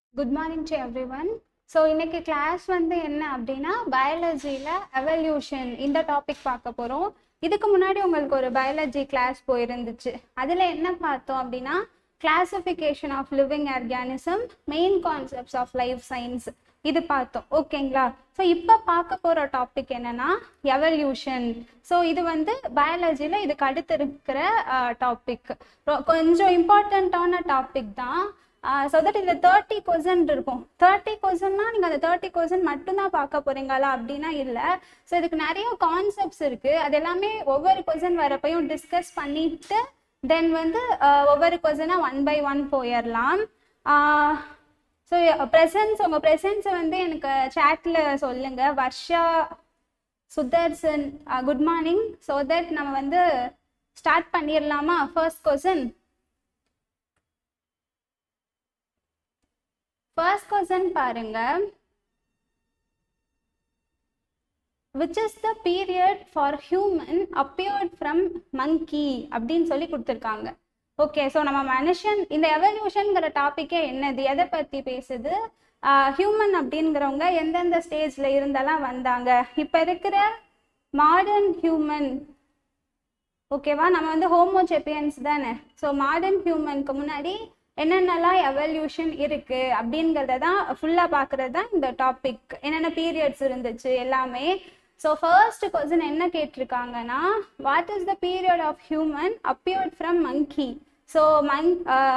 Good morning to everyone so இன்னைக்கு class வந்து என்ன அப்படின்னா பயாலஜியில் எவல்யூஷன் இந்த டாபிக் பார்க்க போகிறோம் இதுக்கு முன்னாடி உங்களுக்கு ஒரு பயாலஜி கிளாஸ் போயிருந்துச்சு அதில் என்ன பார்த்தோம் அப்படின்னா classification of living organism main concepts of life science இது பார்த்தோம் ஓகேங்களா ஸோ இப்போ பார்க்க போகிற டாபிக் என்னன்னா எவல்யூஷன் ஸோ இது வந்து பயாலஜியில் இதுக்கு அடுத்து இருக்கிற டாபிக் கொஞ்சம் இம்பார்ட்டண்ட்டான டாபிக் தான் ஸோ தட் இதில் தேர்ட்டி கொஸ்டின் இருக்கும் தேர்ட்டி கொஸ்டின்னா நீங்கள் அந்த தேர்ட்டி கொஸ்டின் மட்டும்தான் பார்க்க போறீங்களா அப்படின்னா இல்லை ஸோ இதுக்கு நிறைய கான்செப்ட்ஸ் இருக்குது அது எல்லாமே ஒவ்வொரு கொஸ்டின் வரப்பையும் டிஸ்கஸ் பண்ணிட்டு தென் வந்து ஒவ்வொரு கொஸ்டினாக ஒன் பை ஒன் போயிடலாம் ஸோ ப்ரெசன்ஸ் உங்கள் ப்ரெசன்ஸை வந்து எனக்கு சேட்டில் சொல்லுங்கள் Varsha Sudarshan good morning so that நம்ம வந்து ஸ்டார்ட் பண்ணிடலாமா ஃபர்ஸ்ட் கொஸ்டின் ஃபர்ஸ்ட் கொஸ்டின் பாருங்க which is the period for human appeared from monkey அப்படின்னு சொல்லி கொடுத்துருக்காங்க ஓகே ஸோ நம்ம மனுஷன் இந்த எவல்யூஷனுங்கிற டாப்பிக்கே என்னது எதை பற்றி பேசுது ஹியூமன் அப்படிங்கிறவங்க எந்தெந்த ஸ்டேஜில் இருந்தெல்லாம் வந்தாங்க இப்போ இருக்கிற மாடர்ன் ஹியூமன் ஓகேவா நம்ம வந்து ஹோமோசெப்பியன்ஸ் தானே ஸோ மாடர்ன் ஹியூமனுக்கு முன்னாடி என்னென்னலாம் எவல்யூஷன் இருக்கு அப்படிங்கிறத தான் ஃபுல்லாக பார்க்குறது தான் இந்த டாபிக் என்னென்ன பீரியட்ஸ் இருந்துச்சு எல்லாமே ஸோ ஃபர்ஸ்ட் கொஸ்டின் என்ன கேட்டிருக்காங்கன்னா what is the period of human appeared from monkey so மங்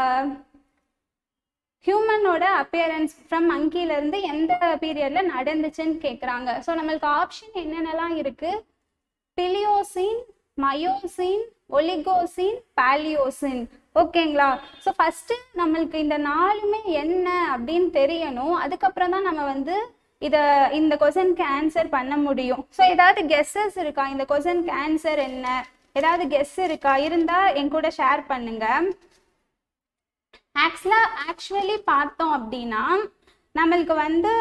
ஹியூமனோட அப்பியரன்ஸ் ஃப்ரம் மங்கிலேருந்து எந்த பீரியடில் நடந்துச்சுன்னு கேட்குறாங்க ஸோ நம்மளுக்கு ஆப்ஷன் என்னென்னலாம் இருக்குது பிலியோசின் மயோசின் ஒலிகோசின் பாலியோசின் ஓகேங்களா ஸோ ஃபஸ்ட்டு நம்மளுக்கு இந்த நாலுமே என்ன அப்படின்னு தெரியணும் அதுக்கப்புறம் தான் நம்ம வந்து இதை இந்த கொஸ்டினுக்கு ஆன்சர் பண்ண முடியும் ஸோ ஏதாவது கெஸ்ஸஸ் இருக்கா இந்த கொஸ்டினுக்கு ஆன்சர் என்ன ஏதாவது கெஸ் இருக்கா இருந்தால் என் கூட ஷேர் பண்ணுங்க ஆக்சுவலாக ஆக்சுவலி பார்த்தோம் அப்படின்னா நம்மளுக்கு வந்து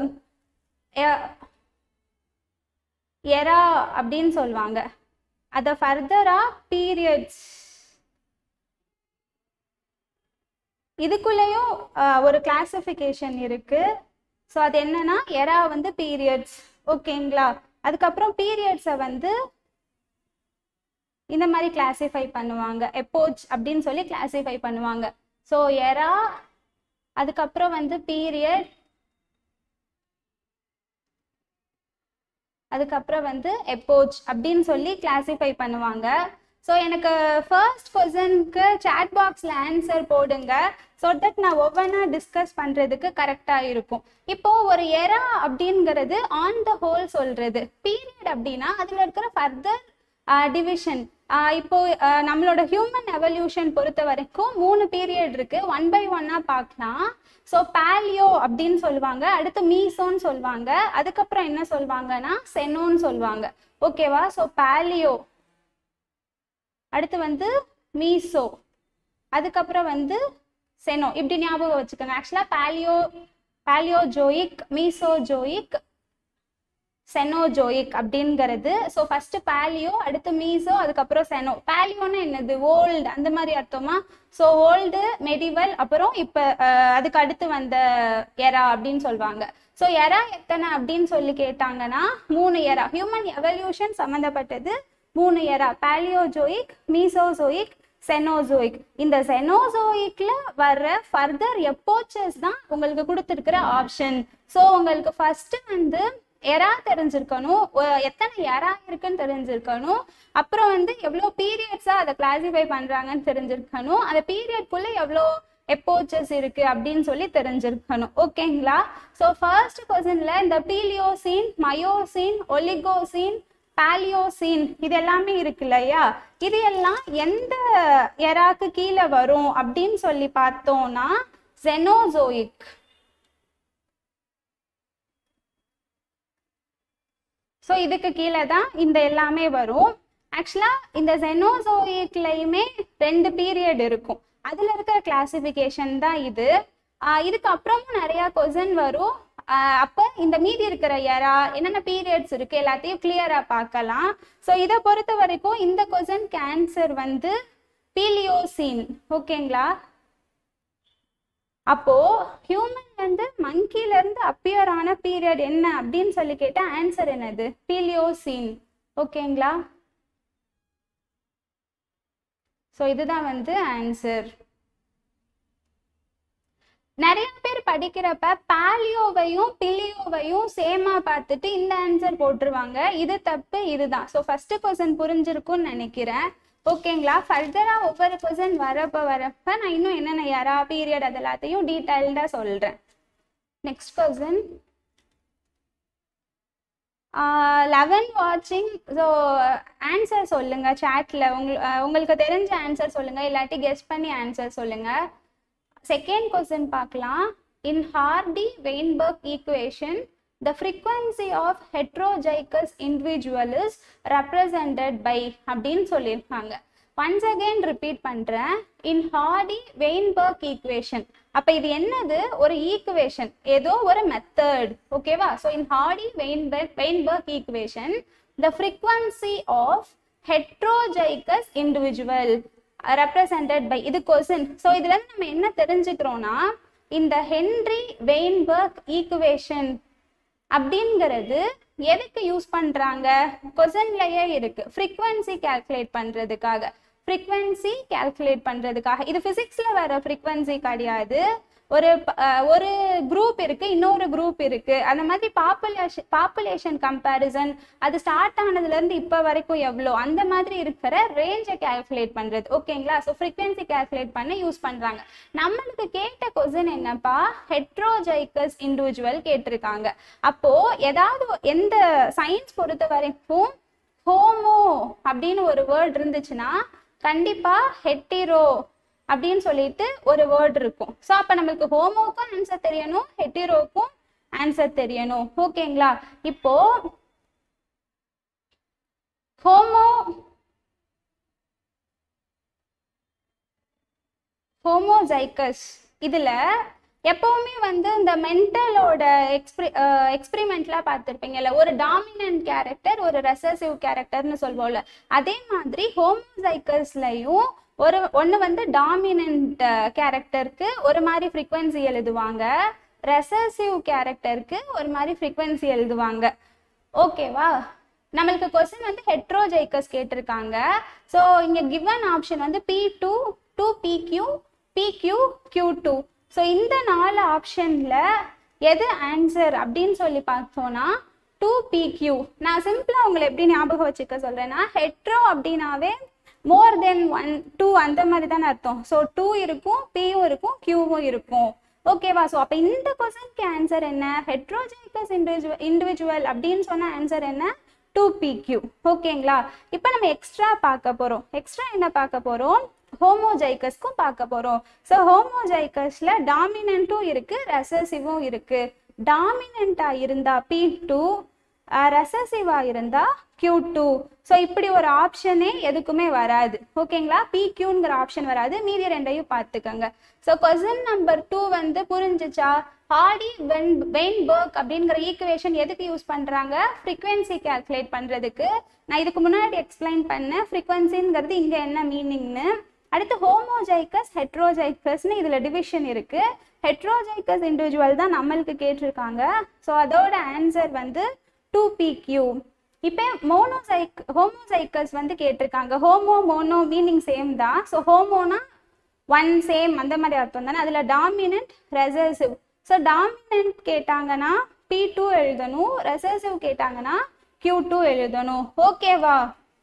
எரா அப்படின்னு சொல்லுவாங்க அதை ஃபர்தரா பீரியட்ஸ் இதுக்குள்ளேயும் ஒரு கிளாசிஃபிகேஷன் இருக்கு ஸோ அது என்னன்னா எரா வந்து பீரியட்ஸ் ஓகேங்களா அதுக்கப்புறம் பீரியட்ஸை வந்து இந்த மாதிரி கிளாசிஃபை பண்ணுவாங்க எப்போச் அப்படின்னு சொல்லி கிளாசிஃபை பண்ணுவாங்க ஸோ எரா அதுக்கப்புறம் வந்து பீரியட் அதுக்கப்புறம் வந்து எப்போச் அப்படின்னு சொல்லி கிளாசிஃபை பண்ணுவாங்க ஸோ எனக்கு ஃபர்ஸ்ட் கொஸ்டனுக்கு சேட் பாக்ஸில் ஆன்சர் போடுங்க ஸோ தட் நான் ஒவ்வொன்றா டிஸ்கஸ் பண்ணுறதுக்கு கரெக்டாக இருக்கும் இப்போ ஒரு எரா அப்படிங்கிறது ஆன் த ஹோல் சொல்கிறது பீரியட் அப்படின்னா அதில் இருக்கிற ஃபர்தர் டிவிஷன் இப்போ நம்மளோட ஹியூமன் எவல்யூஷன் பொறுத்த வரைக்கும் மூணு பீரியட் இருக்கு ஒன் பை ஒன்னா பார்க்கலாம் ஸோ பேலியோ அப்படின்னு சொல்லுவாங்க அடுத்து மீசோன்னு சொல்லுவாங்க அதுக்கப்புறம் என்ன சொல்லுவாங்கன்னா செனோன்னு சொல்லுவாங்க ஓகேவா ஸோ பேலியோ அடுத்து வந்து மீசோ அதுக்கப்புறம் வந்து செனோ இப்படி ஞாபகம் வச்சுக்கோங்க ஆக்சுவலாக paleo Paleozoic Mesozoic Cenozoic அப்படிங்கிறது ஸோ ஃபர்ஸ்ட் பேலியோ அடுத்து மீசோ அதுக்கப்புறம் செனோ பேலியோன்னா என்னது ஓல்டு அந்த மாதிரி அர்த்தமா ஸோ ஓல்டு மெடிவல் அப்புறம் இப்போ அதுக்கு அடுத்து வந்த எரா அப்படின்னு சொல்லுவாங்க ஸோ எரா எத்தனை அப்படின்னு சொல்லி கேட்டாங்கன்னா மூணு எரா ஹியூமன் எவல்யூஷன் சம்மந்தப்பட்டது மூணு எரா பேலியோஜோயிக் மீசோசோயிக் செனோசோயிக் இந்த செனோசோயிக்ல வர்ற ஃபர்தர் எப்போச்சஸ் தான் உங்களுக்கு கொடுத்துருக்கிற ஆப்ஷன் ஸோ உங்களுக்கு ஃபர்ஸ்ட் வந்து எரா தெரிஞ்சிருக்கணும் எத்தனை எரா இருக்குன்னு தெரிஞ்சிருக்கணும் அப்புறம் வந்து எவ்வளோ பீரியட்ஸாக அதை கிளாசிஃபை பண்ணுறாங்கன்னு தெரிஞ்சிருக்கணும் அந்த பீரியட்குள்ளே எவ்வளோ எப்போச்சஸ் இருக்கு அப்படின்னு சொல்லி தெரிஞ்சிருக்கணும் ஓகேங்களா ஸோ ஃபர்ஸ்ட் கொஸ்டின்ல இந்த பீலியோசின் மயோசின் ஒலிகோசின் பாலியோசின் இது எல்லாமே இருக்கு இல்லையா இது எல்லாம் எந்த எராக்கு கீழே வரும் அப்படின்னு சொல்லி பார்த்தோம்னா ஜெனோசோயிக் ஸோ இதுக்கு கீழே தான் இந்த எல்லாமே வரும் ஆக்சுவலாக இந்த ஜெனோசோயிக்லையுமே ரெண்டு பீரியட் இருக்கும் அதில் இருக்கிற கிளாசிஃபிகேஷன் தான் இது இதுக்கு அப்புறமும் நிறையா கொஸ்டின் வரும் அப்போ இந்த மீதி இருக்கிற எரா என்னென்ன பீரியட்ஸ் இருக்கு எல்லாத்தையும் கிளியரா பார்க்கலாம் ஸோ இதை பொறுத்த வரைக்கும் இந்த கொஸ்டின் கேன்சர் வந்து பீலியோசின் ஓகேங்களா அப்போ ஹியூமன் வந்து மங்கில இருந்து அப்பியர் ஆன பீரியட் என்ன அப்படின்னு சொல்லி கேட்டா ஆன்சர் என்னது பீலியோசீன் ஓகேங்களா ஸோ இதுதான் வந்து ஆன்சர் நிறைய பேர் படிக்கிறப்ப பாலியோவையும் பிலியோவையும் சேமா பார்த்துட்டு இந்த ஆன்சர் போட்டுருவாங்க இது தப்பு இதுதான் ஸோ ஃபர்ஸ்ட் கொஸ்டின் புரிஞ்சிருக்கும்னு நினைக்கிறேன் ஓகேங்களா ஃபர்தரா ஒவ்வொரு கொஸ்டின் வரப்ப வரப்ப நான் இன்னும் என்னென்ன யாரா பீரியட் அது எல்லாத்தையும் டீட்டெயில்டாக சொல்றேன் நெக்ஸ்ட் கொஸ்டின் லெவன் வாட்சிங் ஸோ ஆன்சர் சொல்லுங்க சாட்ல உங்களுக்கு தெரிஞ்ச ஆன்சர் சொல்லுங்க இல்லாட்டி கெஸ் பண்ணி ஆன்சர் சொல்லுங்க செகண்ட் கொஸ்டின் பார்க்கலாம் in Hardy Weinberg equation the frequency of heterozygous individual is represented by அப்படின்னு சொல்லியிருக்காங்க ஒன்ஸ் அகெயின் ரிப்பீட் பண்ணுறேன் இன் ஹார்டி வெயின்பர்க் ஈக்குவேஷன் அப்போ இது என்னது ஒரு ஈக்குவேஷன் ஏதோ ஒரு மெத்தட் ஓகேவா so in Hardy Weinberg Weinberg equation the frequency of heterozygous individual represented by இது கொஸ்டின் ஸோ இதுல இருந்து நம்ம என்ன தெரிஞ்சுக்கிறோம்னா இந்த ஹென்ரி வெயின்பர்க் ஈக்குவேஷன் அப்படிங்கிறது எதுக்கு யூஸ் பண்றாங்க கொஸ்டின்லயே இருக்கு ஃப்ரீக்வன்சி கால்குலேட் பண்றதுக்காக ஃப்ரீக்வன்சி கால்குலேட் பண்றதுக்காக இது பிசிக்ஸ்ல வர ஃப்ரீக்வன்சி கிடையாது ஒரு ஒரு குரூப் இருக்கு இன்னொரு குரூப் இருக்கு அந்த மாதிரி பாப்புலேஷன் பாப்புலேஷன் கம்பேரிசன் அது ஸ்டார்ட் ஆனதுல இருந்து இப்போ வரைக்கும் எவ்வளோ அந்த மாதிரி இருக்கிற ரேஞ்சை கால்குலேட் பண்றது ஓகேங்களா ஸோ ஃப்ரீக்வன்சி கால்குலேட் பண்ண யூஸ் பண்றாங்க நம்மளுக்கு கேட்ட கொஸ்டின் என்னப்பா ஹெட்ரோஜைக்கஸ் இண்டிவிஜுவல் கேட்டிருக்காங்க அப்போ ஏதாவது எந்த சயின்ஸ் பொறுத்த வரைக்கும் ஹோமோ அப்படின்னு ஒரு வேர்ட் இருந்துச்சுன்னா கண்டிப்பா ஹெட்டிரோ அப்படின்னு சொல்லிட்டு ஒரு வேர்ட் இருக்கும் ஸோ அப்போ நம்மளுக்கு ஹோமோக்கும் ஆன்சர் தெரியணும் ஹெட்டிரோக்கும் ஆன்சர் தெரியணும் ஓகேங்களா இப்போ ஹோமோ ஹோமோஜைக்கஸ் இதுல எப்பவுமே வந்து இந்த மென்டலோட எக்ஸ்பிரி எக்ஸ்பிரிமெண்ட்லாம் பார்த்துருப்பீங்கல்ல ஒரு டாமினன்ட் கேரக்டர் ஒரு ரெசசிவ் கேரக்டர்னு சொல்வோம்ல அதே மாதிரி ஹோமோசைக்கஸ்லையும் ஒரு ஒன்று வந்து டாமினன்ட் கேரக்டருக்கு ஒரு மாதிரி ஃப்ரீக்வன்சி எழுதுவாங்க ரெசசிவ் கேரக்டருக்கு ஒரு மாதிரி ஃப்ரீக்வன்சி எழுதுவாங்க ஓகேவா நம்மளுக்கு கொஸ்டின் வந்து ஹெட்ரோஜைக்கஸ் கேட்டிருக்காங்க ஸோ இங்கே கிவன் ஆப்ஷன் வந்து p two two p q p q q two so இந்த நாலு ஆப்ஷனில் எது ஆன்சர் அப்படின்னு சொல்லி பார்த்தோன்னா டூ பிக்யூ நான் சிம்பிளாக உங்களை எப்படி ஞாபகம் வச்சுக்க சொல்கிறேன்னா ஹெட்ரோ அப்படின்னாவே மோர் தென் ஒன் டூ அந்த மாதிரி தானே அர்த்தம் ஸோ டூ இருக்கும் பியும் இருக்கும் கியூவும் இருக்கும் ஓகேவா ஸோ அப்போ இந்த கொஸ்டின்க்கு ஆன்சர் என்ன ஹெட்ரோஜைக்கஸ் இண்டிவிஜுவல் இண்டிவிஜுவல் அப்படின்னு சொன்ன ஆன்சர் என்ன டூ பி கியூ ஓகேங்களா இப்போ நம்ம எக்ஸ்ட்ரா பார்க்க போகிறோம் எக்ஸ்ட்ரா என்ன பார்க்க போகிறோம் ஹோமோஜைக்கஸ்க்கும் பார்க்க போகிறோம் ஸோ ஹோமோஜைக்கஸில் டாமினண்ட்டும் இருக்குது ரெசசிவும் இருக்குது டாமினண்ட்டாக இருந்தால் பி டூ ரெசசிவாக இருந்தால் கியூ டூ ஸோ இப்படி ஒரு ஆப்ஷனே எதுக்குமே வராது ஓகேங்களா பி கியூங்கிற ஆப்ஷன் வராது மீதி ரெண்டையும் பார்த்துக்கோங்க ஸோ கொஸ்டின் நம்பர் டூ வந்து புரிஞ்சிச்சா ஹார்டி வென் வெயின்பர்க் அப்படிங்கிற ஈக்குவேஷன் எதுக்கு யூஸ் பண்ணுறாங்க ஃப்ரீக்வன்சி கால்குலேட் பண்ணுறதுக்கு நான் இதுக்கு முன்னாடி எக்ஸ்பிளைன் பண்ணேன் ஃப்ரீக்வன்சிங்கிறது இங்கே என்ன மீனிங்னு அடுத்து ஹோமோஜைக்கஸ் ஹெட்ரோஜைக்கஸ்னு இதில் டிவிஷன் இருக்குது ஹெட்ரோஜைக்கஸ் இண்டிவிஜுவல் தான் நம்மளுக்கு கேட்டிருக்காங்க ஸோ அதோட ஆன்சர் வந்து டூ பி கியூ இப்போ மோனோசைக் ஹோமோசைக்கஸ் வந்து கேட்டிருக்காங்க ஹோமோ மோனோ மீனிங் சேம் தான் ஸோ ஹோமோனா ஒன் சேம் அந்த மாதிரி அர்த்தம் தானே அதில் டாமினன்ட் ரெசர்சிவ் ஸோ டாமினன்ட் கேட்டாங்கன்னா பி டூ எழுதணும் ரெசர்சிவ் கேட்டாங்கன்னா கியூ டூ எழுதணும் ஓகேவா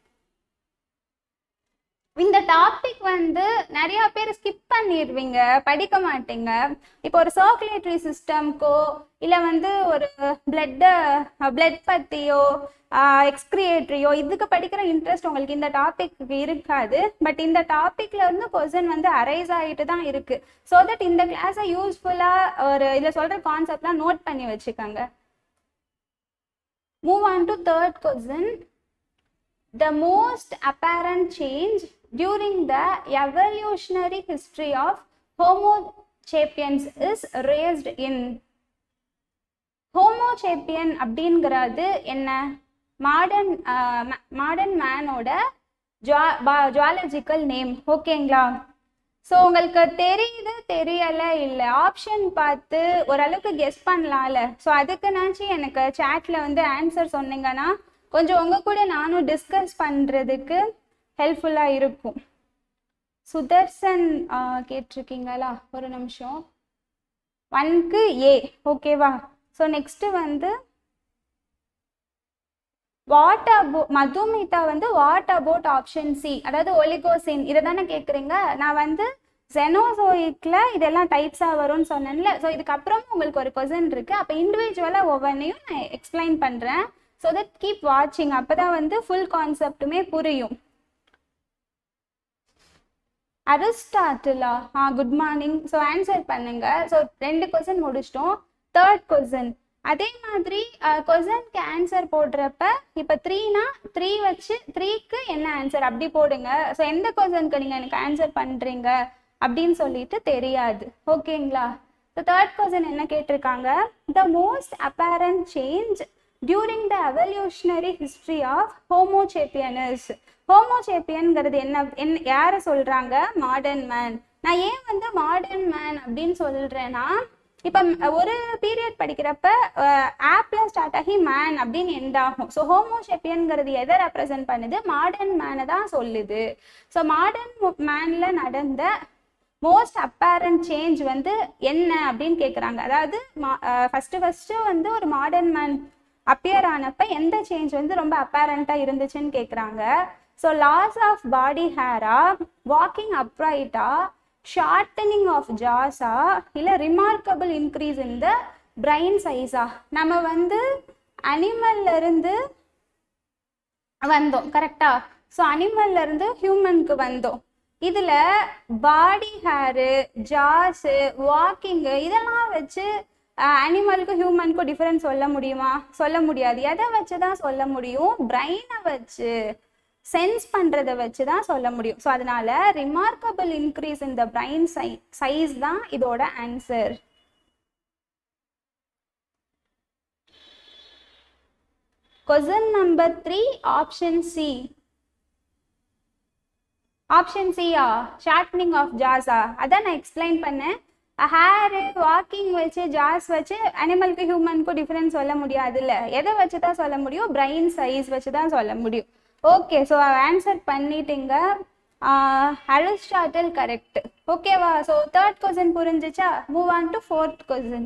இந்த டாபிக் வந்து நிறைய பேர் ஸ்கிப் பண்ணிடுவீங்க படிக்க மாட்டீங்க இப்போ ஒரு சர்க்குலேட்டரி சிஸ்டம்க்கோ இல்லை வந்து ஒரு பிளட்டு பிளட் பற்றியோ எக்ஸ்கிரியேட்டரியோ இதுக்கு படிக்கிற இன்ட்ரெஸ்ட் உங்களுக்கு இந்த டாபிக் இருக்காது பட் இந்த டாபிக்ல இருந்து கொஸ்டின் வந்து அரைஸ் ஆகிட்டு தான் இருக்கு ஸோ தட் இந்த கிளாஸை யூஸ்ஃபுல்லாக ஒரு இதில் சொல்கிற கான்செப்ட்லாம் நோட் பண்ணி வச்சுக்கோங்க move on to third question the most apparent change during the evolutionary history of Homo sapiens is raised in homo sapien அப்படிங்கிறது என்ன மாடர்ன் மாடர்ன் மேனோட ஜுவா ஜுவாலஜிக்கல் நேம் ஓகேங்களா ஸோ உங்களுக்கு தெரியுது தெரியல இல்லை ஆப்ஷன் பார்த்து ஓரளவுக்கு கெஸ் பண்ணலாம்ல ஸோ அதுக்குனாச்சும் எனக்கு சேட்ல வந்து ஆன்சர் சொன்னீங்கன்னா கொஞ்சம் உங்க கூட நானும் டிஸ்கஸ் பண்றதுக்கு ஹெல்ப்ஃபுல்லாக இருக்கும் சுதர்சன் கேட்டிருக்கீங்களா ஒரு நிமிஷம் ஒன்க்கு ஏ ஓகேவா ஸோ நெக்ஸ்ட் வந்து வாட் அபோ மதுமிதா வந்து வாட் அபவுட் ஆப்ஷன் சி அதாவது ஒலிகோசின் இதை தானே கேட்குறீங்க நான் வந்து ஜெனோசோயிக்ல இதெல்லாம் டைப்ஸாக வரும்னு சொன்னேன்ல ஸோ இதுக்கப்புறம் உங்களுக்கு ஒரு கொஸ்டின் இருக்கு அப்போ இண்டிவிஜுவலாக ஒவ்வொன்றையும் நான் எக்ஸ்பிளைன் பண்ணுறேன் ஸோ தட் கீப் வாட்சிங் அப்போ தான் வந்து ஃபுல் கான்செப்ட்டுமே புரியும் அரிஸ்டாட்டிலா ஆ குட் மார்னிங் ஸோ ஆன்சர் பண்ணுங்க ஸோ ரெண்டு கொஸ்டின் முடிச்சிட்டோம் தேர்ட் கொஸ்டின் அதே மாதிரி கொஸ்டின்க்கு ஆன்சர் போடுறப்ப இப்போ த்ரீனா த்ரீ வச்சு த்ரீக்கு என்ன ஆன்சர் அப்படி போடுங்க ஸோ எந்த கொஸ்டினுக்கு நீங்கள் எனக்கு ஆன்சர் பண்ணுறீங்க அப்படின்னு சொல்லிட்டு தெரியாது ஓகேங்களா ஸோ தேர்ட் கொஸ்டின் என்ன கேட்டிருக்காங்க the most apparent change during the evolutionary history of homo sapiens ஹோமோசேப்பியன்ங்கிறது என்ன என்ன யாரை சொல்கிறாங்க மாடர்ன் மேன் நான் ஏன் வந்து மாடர்ன் மேன் அப்படின்னு சொல்கிறேன்னா இப்போ ஒரு பீரியட் படிக்கிறப்ப ஆப்ல ஸ்டார்ட் ஆகி மேன் அப்படின்னு எண்ட் ஆகும் ஸோ ஹோமோஷெப்பியன்கிறது எதை ரெப்ரசென்ட் பண்ணுது மாடர்ன் மேனை தான் சொல்லுது ஸோ மாடர்ன் மேன்ல நடந்த மோஸ்ட் அப்பேரண்ட் சேஞ்ச் வந்து என்ன அப்படின்னு கேட்குறாங்க அதாவது ஃபர்ஸ்ட் ஃபர்ஸ்ட் வந்து ஒரு மாடர்ன் மேன் அப்பியர் ஆனப்ப எந்த சேஞ்ச் வந்து ரொம்ப அப்பேரண்ட்டாக இருந்துச்சுன்னு கேட்குறாங்க ஸோ லாஸ் ஆஃப் பாடி ஹேரா வாக்கிங் அப்ரைட்டா ஷார்டனிங் ஆஃப் ஜாஸா இல்லை remarkable increase in the brain சைஸா நம்ம வந்து அனிமல்ல இருந்து வந்தோம் கரெக்டா ஸோ அனிமல்ல இருந்து ஹியூமனுக்கு வந்தோம் இதுல பாடி ஹேரு ஜாஸு வாக்கிங்கு இதெல்லாம் வச்சு அனிமலுக்கும் ஹியூமனுக்கும் டிஃபரன்ஸ் சொல்ல முடியுமா சொல்ல முடியாது எதை வச்சு தான் சொல்ல முடியும் பிரெயினை வச்சு சென்ஸ் பண்ணுறதை வச்சு தான் சொல்ல முடியும் ஸோ அதனால remarkable increase in the brain சை சைஸ் தான் இதோட answer question number three option C option சியா ஷார்ட்னிங் ஆஃப் ஜாஸா அதான் நான் எக்ஸ்பிளைன் பண்ணேன் ஹேரு வாக்கிங் வச்சு ஜாஸ் வச்சு அனிமலுக்கு ஹியூமனுக்கும் டிஃப்ரென்ஸ் சொல்ல முடியாதுல்ல எதை வச்சு தான் சொல்ல முடியும் பிரெயின் சைஸ் வச்சு தான் சொல்ல முடியும் ஓகே ஸோ ஆன்சர் பண்ணிட்டீங்க அரிஸ்டாட்டில் கரெக்ட் ஓகேவா ஸோ தேர்ட் கொஸ்டின் புரிஞ்சிச்சா move on to fourth question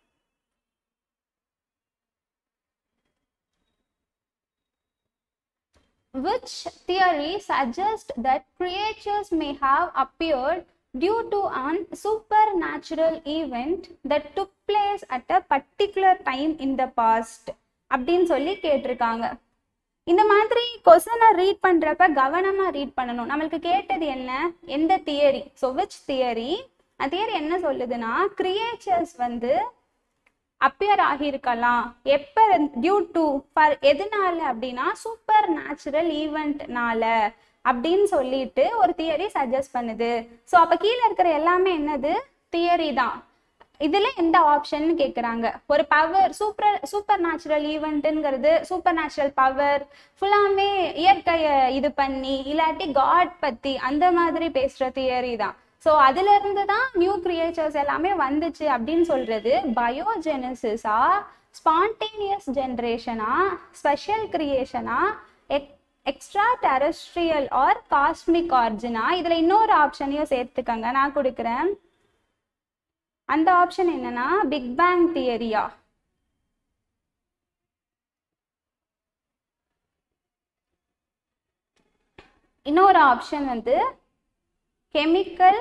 which theory suggests that creatures may have appeared due to an supernatural event that took place at a particular time in the past அப்படின்னு சொல்லி கேட்டிருக்காங்க இந்த மாதிரி கொஸ்டனை read பண்றப்ப கவனமா read பண்ணணும் நம்மளுக்கு கேட்டது என்ன எந்த தியரி ஸோ விச் தியரி அந்த தியரி என்ன சொல்லுதுன்னா கிரியேச்சர்ஸ் வந்து அப்பியர் ஆகியிருக்கலாம் எப்ப டியூ டு ஃபார் எதனால அப்படின்னா சூப்பர் நேச்சுரல் ஈவெண்ட்னால அப்படின்னு சொல்லிட்டு ஒரு தியரி சஜஸ்ட் பண்ணுது ஸோ அப்போ கீழே இருக்கிற எல்லாமே என்னது தியரி தான் இதுல எந்த ஆப்ஷன் கேக்குறாங்க ஒரு பவர் சூப்பர் சூப்பர் நேச்சுரல் ஈவெண்ட்டுங்கிறது சூப்பர் நேச்சுரல் பவர் ஃபுல்லாமே இயற்கையை இது பண்ணி இல்லாட்டி காட் பத்தி அந்த மாதிரி பேசுற தியரி தான் ஸோ அதுல இருந்து தான் நியூ கிரியேச்சர்ஸ் எல்லாமே வந்துச்சு அப்படின்னு சொல்றது பயோஜெனசிஸா ஸ்பான்டேனியஸ் ஜென்ரேஷனா ஸ்பெஷல் கிரியேஷனா எக் எக்ஸ்ட்ரா டெரஸ்ட்ரியல் ஆர் காஸ்மிக் ஆர்ஜினா இதுல இன்னொரு ஆப்ஷனையும் சேர்த்துக்கங்க நான் கொடுக்குறேன் அந்த ஆப்ஷன் என்னன்னா பிக் பேங் தியரியா இன்னொரு ஆப்ஷன் வந்து கெமிக்கல்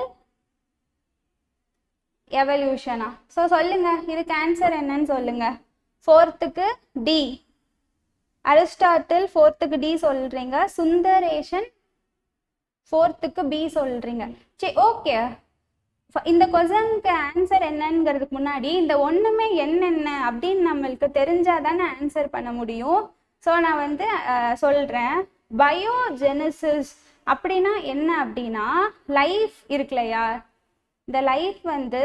எவல்யூஷனா ஸோ சொல்லுங்க இதுக்கு ஆன்சர் என்னன்னு சொல்லுங்க ஃபோர்த்துக்கு டி அரிஸ்டாட்டில் ஃபோர்த்துக்கு டி சொல்றீங்க சுந்தரேஷன் ஃபோர்த்துக்கு பி சொல்றீங்க சரி ஓகே இந்த கொஸ்டனுக்கு ஆன்சர் என்னங்கிறதுக்கு முன்னாடி இந்த ஒண்ணுமே என்னென்ன அப்படின்னு நம்மளுக்கு தெரிஞ்சாதானே ஆன்சர் பண்ண முடியும் ஸோ நான் வந்து அஹ், சொல்றேன் பயோஜெனசிஸ் அப்படின்னா என்ன அப்படின்னா லைஃப் இருக்குல்லையா இந்த லைஃப் வந்து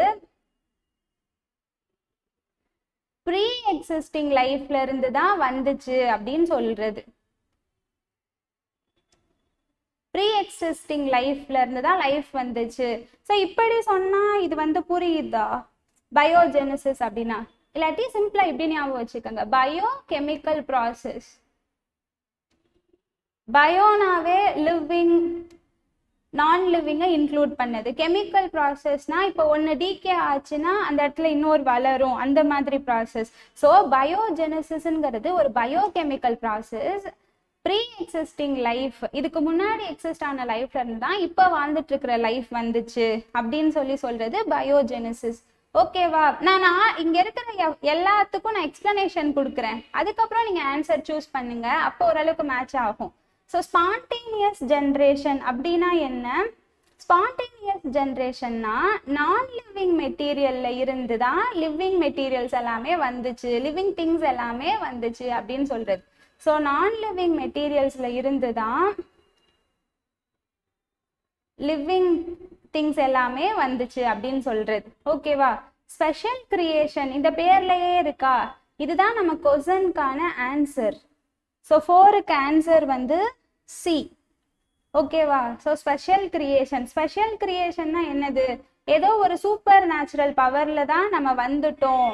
ப்ரீ எக்ஸிஸ்டிங் லைஃப்ல இருந்து தான் வந்துச்சு அப்படின்னு சொல்றது ப்ரீ எக்ஸிஸ்டிங் லைஃப்ல இருந்து தான் லைஃப் வந்துச்சு ஸோ இப்படி சொன்னா இது வந்து புரியுதா பயோஜெனசிஸ் அப்படின்னா இல்லாட்டி சிம்பிளா இப்படி ஞாபகம் வச்சுக்கோங்க பயோ கெமிக்கல் ப்ராசஸ் பயோனாவே லிவிங் நான் லிவிங்கை இன்க்ளூட் பண்ணது கெமிக்கல் ப்ராசஸ்னா இப்போ ஒன்று டீகே ஆச்சுன்னா அந்த இடத்துல இன்னொரு வளரும் அந்த மாதிரி ப்ராசஸ் ஸோ பயோஜெனசிஸ்ங்கிறது ஒரு biochemical process pre existing life இதுக்கு முன்னாடி எக்ஸிஸ்ட் ஆன லைஃப்ல இருந்து தான் இப்போ வாழ்ந்துட்டு இருக்கிற லைஃப் வந்துச்சு அப்படின்னு சொல்லி சொல்றது பயோஜெனசிஸ் ஓகேவா நான் நான் இங்க இருக்கிற எவ்- எல்லாத்துக்கும் நான் எக்ஸ்பிளனேஷன் கொடுக்குறேன் அதுக்கப்புறம் நீங்க ஆன்சர் சூஸ் பண்ணுங்க அப்போ ஓரளவுக்கு மேட்ச் ஆகும் ஸோ ஸ்பான்டேனியஸ் ஜென்ரேஷன் அப்படின்னா என்ன ஸ்பான்டேனியஸ் ஜென்ரேஷன்னா நான் லிவிங் மெட்டீரியல்ல இருந்து தான் லிவிங் மெட்டீரியல்ஸ் எல்லாமே வந்துச்சு லிவிங் திங்ஸ் எல்லாமே வந்துச்சு அப்படின்னு சொல்றது ஸோ நான் லிவிங் மெட்டீரியல்ஸ்ல இருந்து தான் லிவிங் திங்ஸ் எல்லாமே வந்துச்சு அப்படின்னு சொல்றது ஓகேவா ஸ்பெஷல் கிரியேஷன் இந்த பேர்லயே இருக்கா இதுதான் நம்ம கொசனுக்கான ஆன்சர் ஸோ ஃபோருக்கு ஆன்சர் வந்து சி ஓகேவா ஸோ ஸ்பெஷல் கிரியேஷன் ஸ்பெஷல் கிரியேஷன்னா என்னது ஏதோ ஒரு சூப்பர் நேச்சுரல் பவர்ல தான் நம்ம வந்துட்டோம்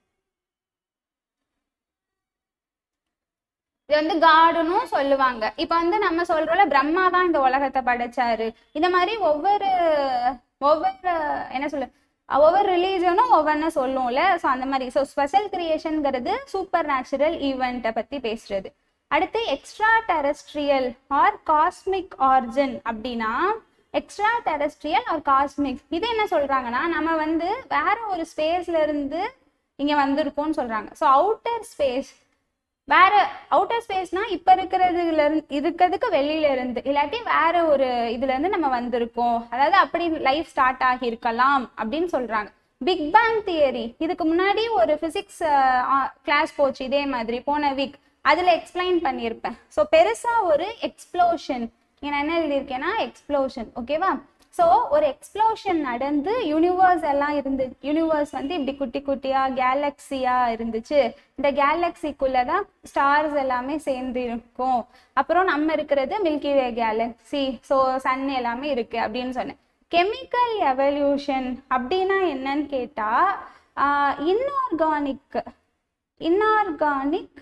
இது வந்து காடுனும் சொல்லுவாங்க இப்போ வந்து நம்ம சொல்றோம்ல பிரம்மா தான் இந்த உலகத்தை படைச்சாரு இந்த மாதிரி ஒவ்வொரு ஒவ்வொரு என்ன சொல்ல ஒவ்வொரு ரிலீஜனும் ஒவ்வொன்று சொல்லும்ல ஸோ அந்த மாதிரி ஸோ ஸ்பெஷல் கிரியேஷனுங்கிறது சூப்பர் நேச்சுரல் ஈவெண்ட்டை பற்றி பேசுறது அடுத்து extra terrestrial or cosmic origin அப்படின்னா எக்ஸ்ட்ரா டெரஸ்ட்ரியல் ஆர் காஸ்மிக் இது என்ன சொல்றாங்கன்னா நம்ம வந்து வேற ஒரு ஸ்பேஸ்ல இருந்து இங்க வந்திருக்கோம்னு சொல்றாங்க ஸோ அவுட்டர் ஸ்பேஸ் வேற அவுட்டர் ஸ்பேஸ்னா இப்ப இருக்கிறதுல இருந்து இருக்கிறதுக்கு வெளியில இருந்து இல்லாட்டி வேற ஒரு இதுல இருந்து நம்ம வந்திருக்கோம் அதாவது அப்படி லைஃப் ஸ்டார்ட் ஆகி இருக்கலாம் அப்படின்னு சொல்றாங்க பிக் பேங் தியரி இதுக்கு முன்னாடி ஒரு பிசிக்ஸ் கிளாஸ் போச்சு இதே மாதிரி போன வீக் அதுல எக்ஸ்பிளைன் பண்ணியிருப்பேன் ஸோ பெருசா ஒரு எக்ஸ்ப்ளோஷன் நான் என்ன எழுதியிருக்கேன்னா எக்ஸ்ப்ளோஷன் ஓகேவா ஸோ ஒரு எக்ஸ்ப்ளோஷன் நடந்து யூனிவர்ஸ் எல்லாம் இருந்து யூனிவர்ஸ் வந்து இப்படி குட்டி குட்டியா கேலக்ஸியா இருந்துச்சு இந்த கேலக்சிக்குள்ள தான் ஸ்டார்ஸ் எல்லாமே சேர்ந்து இருக்கும் அப்புறம் நம்ம இருக்கிறது milky way galaxy so sun எல்லாமே இருக்கு அப்படின்னு சொன்னேன் கெமிக்கல் எவல்யூஷன் அப்படின்னா என்னன்னு கேட்டா இன்ஆர்கானிக் இன்ஆர்கானிக்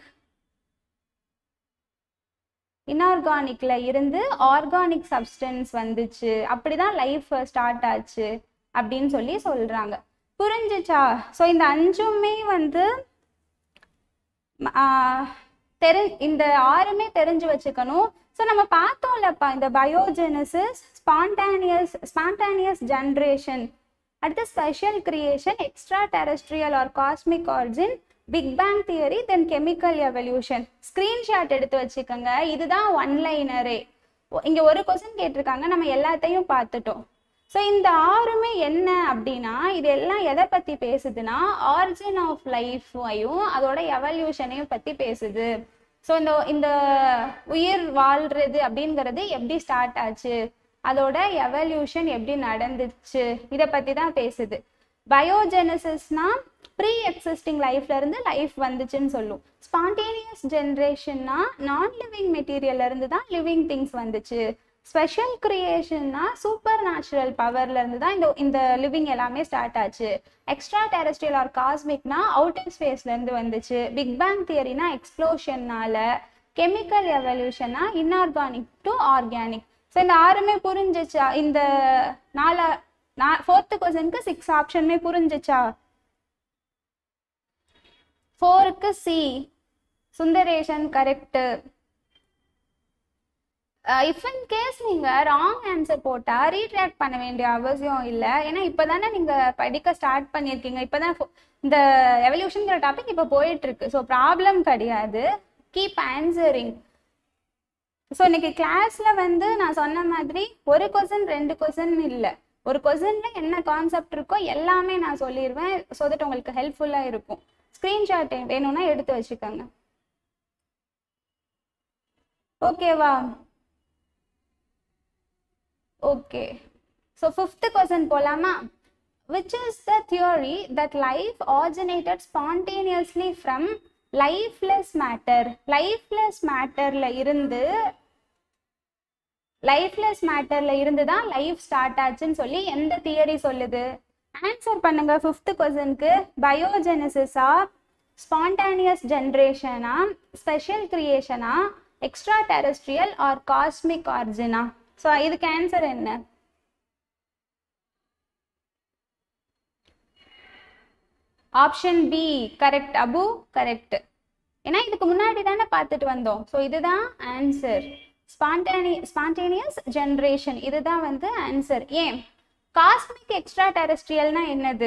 இன்ஆர்கானிக்ல இருந்து ஆர்கானிக் சப்ஸ்டன்ஸ் வந்துச்சு அப்படிதான் லைஃப் ஸ்டார்ட் ஆச்சு அப்படின்னு சொல்லி சொல்றாங்க புரிஞ்சுச்சா ஸோ இந்த அஞ்சுமே வந்து ம- ஆஹ் தெரி இந்த ஆறுமே தெரிஞ்சு வச்சுக்கணும் ஸோ நம்ம பார்த்தோம்லப்பா இந்த பயோஜெனசிஸ் ஸ்பான்டானியஸ் ஸ்பான்டானியஸ் ஜென்ரேஷன் அடுத்து special creation extra terrestrial or cosmic origin big bang theory then chemical evolution screenshot எடுத்து வச்சுக்கோங்க இதுதான் ஒன் லைனரே இங்க ஒரு கொஸ்டின் கேட்டிருக்காங்க நம்ம எல்லாத்தையும் பார்த்துட்டோம் ஸோ இந்த ஆறுமே என்ன அப்படின்னா இது எல்லாம் எதை பத்தி பேசுதுன்னா ஆரிஜின் ஆஃப் லைஃபையும் அதோட எவல்யூஷனையும் பத்தி பேசுது ஸோ இந்த இந்த உயிர் வாழ்றது அப்படிங்கிறது எப்படி ஸ்டார்ட் ஆச்சு அதோட எவல்யூஷன் எப்படி நடந்துச்சு இதை பத்தி தான் பேசுது பயோஜெனசிஸ்னா ப்ரீ எக்ஸிஸ்டிங் லைஃப்ல இருந்து லைஃப் வந்துச்சுன்னு சொல்லும் ஸ்பான்டேனியஸ் ஜென்ரேஷன்னா நான் லிவிங் மெட்டீரியல்ல இருந்து தான் லிவிங் திங்ஸ் வந்துச்சு ஸ்பெஷல் கிரியேஷன்னா சூப்பர் நேச்சுரல் பவர்ல இருந்து தான் இந்த இந்த லிவிங் எல்லாமே ஸ்டார்ட் ஆச்சு எக்ஸ்ட்ரா டெரஸ்ட்ரியல் ஆர் காஸ்மிக்னா அவுட்டர் ஸ்பேஸ்ல இருந்து வந்துச்சு பிக் பேங் தியரினா எக்ஸ்ப்ளோஷன்னால கெமிக்கல் எவல்யூஷனா இன்ஆர்கானிக் டு ஆர்கானிக் ஸோ இந்த ஆறுமே புரிஞ்சிச்சா இந்த நாலா நான் ஃபோர்த்து கொஸ்டினுக்கு சிக்ஸ் ஆப்ஷனுமே புரிஞ்சிச்சா ஃபோருக்கு C Sundaresan correct if in case நீங்க ராங் ஆன்சர் போட்டா ரீட்ராக்ட் பண்ண வேண்டிய அவசியம் இல்லை ஏன்னா இப்பதானே நீங்க படிக்க ஸ்டார்ட் பண்ணியிருக்கீங்க இப்பதான் fo- இந்த எவல்யூஷன்ங்கிற டாபிக் இப்போ போயிட்டு இருக்கு ஸோ ப்ராப்ளம் கிடையாது கீப் ஆன்சரிங் ஸோ இன்னைக்கு கிளாஸ்ல வந்து நான் சொன்ன மாதிரி ஒரு கொஸ்டின் ரெண்டு கொஸ்டின் இல்லை ஒரு கொஸ்டின்ல என்ன கான்செப்ட் இருக்கோ எல்லாமே நான் சொல்லிடுவேன் ஸோ தட் உங்களுக்கு ஹெல்ப்ஃபுல்லாக இருக்கும் ஸ்க்ரீன்ஷாட் வேணும்னா எடுத்து வச்சுக்கோங்க ஓகேவா ஓகே ஸோ ஃபிஃப்த் கொஸ்டின் போலாமா which is the theory that life originated spontaneously from lifeless matter lifeless matterல இருந்து லைஃப்லெஸ் மேட்டர்ல இருந்து தான் லைஃப் ஸ்டார்ட் ஆச்சுன்னு சொல்லி எந்த தியரி சொல்லுது ஆன்சர் பண்ணுங்க ஃபிஃப்த் கொஸ்டினுக்கு பயோஜெனசிஸா ஸ்பான்டானியஸ் ஜென்ரேஷனா ஸ்பெஷல் கிரியேஷனா எக்ஸ்ட்ரா டெரஸ்ட்ரியல் ஆர் காஸ்மிக் ஆர்ஜினா ஸோ இதுக்கு ஆன்சர் என்ன option B correct Abu correct ஏன்னா இதுக்கு முன்னாடி தானே பார்த்துட்டு வந்தோம் ஸோ இதுதான் ஆன்சர் ஸ்பான்டானி ஸ்பான்டேனியஸ் ஜென்ரேஷன் இதுதான் வந்து ஆன்சர் ஏன் காஸ்மிக் எக்ஸ்ட்ரா டெரஸ்ட்ரியல்னா என்னது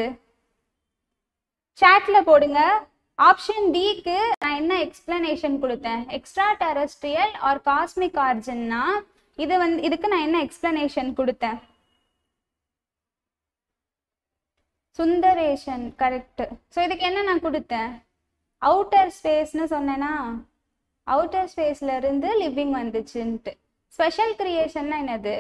சாட்ல போடுங்க ஆப்ஷன் டிக்கு நான் என்ன எக்ஸ்பிளனேஷன் கொடுத்தேன் எக்ஸ்ட்ரா டெரஸ்ட்ரியல் ஆர் காஸ்மிக் ஆர்ஜின்னா இது வந்து இதுக்கு நான் என்ன எக்ஸ்பிளனேஷன் கொடுத்தேன் சுந்தரேஷன் கரெக்ட் ஸோ இதுக்கு என்ன நான் கொடுத்தேன் அவுட்டர் ஸ்பேஸ்னு சொன்னேன்னா அவுட்டர் ஸ்பேஸ்ல இருந்து லிவிங் வந்துச்சுன்ட்டு ஸ்பெஷல் கிரியேஷன்னா என்னது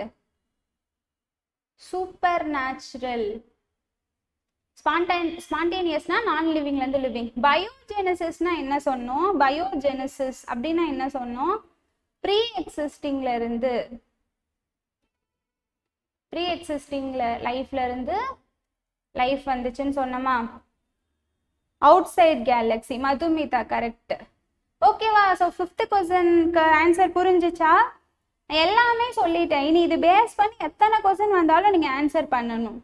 சூப்பர் நேச்சுரல் ஸ்பான்டைன் ஸ்பான்டேனியஸ்னா நான் லிவிங்லேருந்து லிவிங் பயோஜெனசிஸ்னா என்ன சொன்னோம் பயோஜெனசிஸ் அப்படின்னா என்ன சொன்னோம் ப்ரீ எக்ஸிஸ்டிங்ல இருந்து ப்ரீ எக்ஸிஸ்டிங்ல லைஃப்ல இருந்து லைஃப் வந்துச்சுன்னு சொன்னோமா outside galaxy Madhumitha correct ஓகேவா ஸோ ஃபிஃப்த் கொஸ்டினுக்கு ஆன்சர் புரிஞ்சிச்சா எல்லாமே சொல்லிட்டேன் இனி இது பேஸ் பண்ணி எத்தனை கொஸ்டின் வந்தாலும் நீங்க ஆன்சர் பண்ணணும்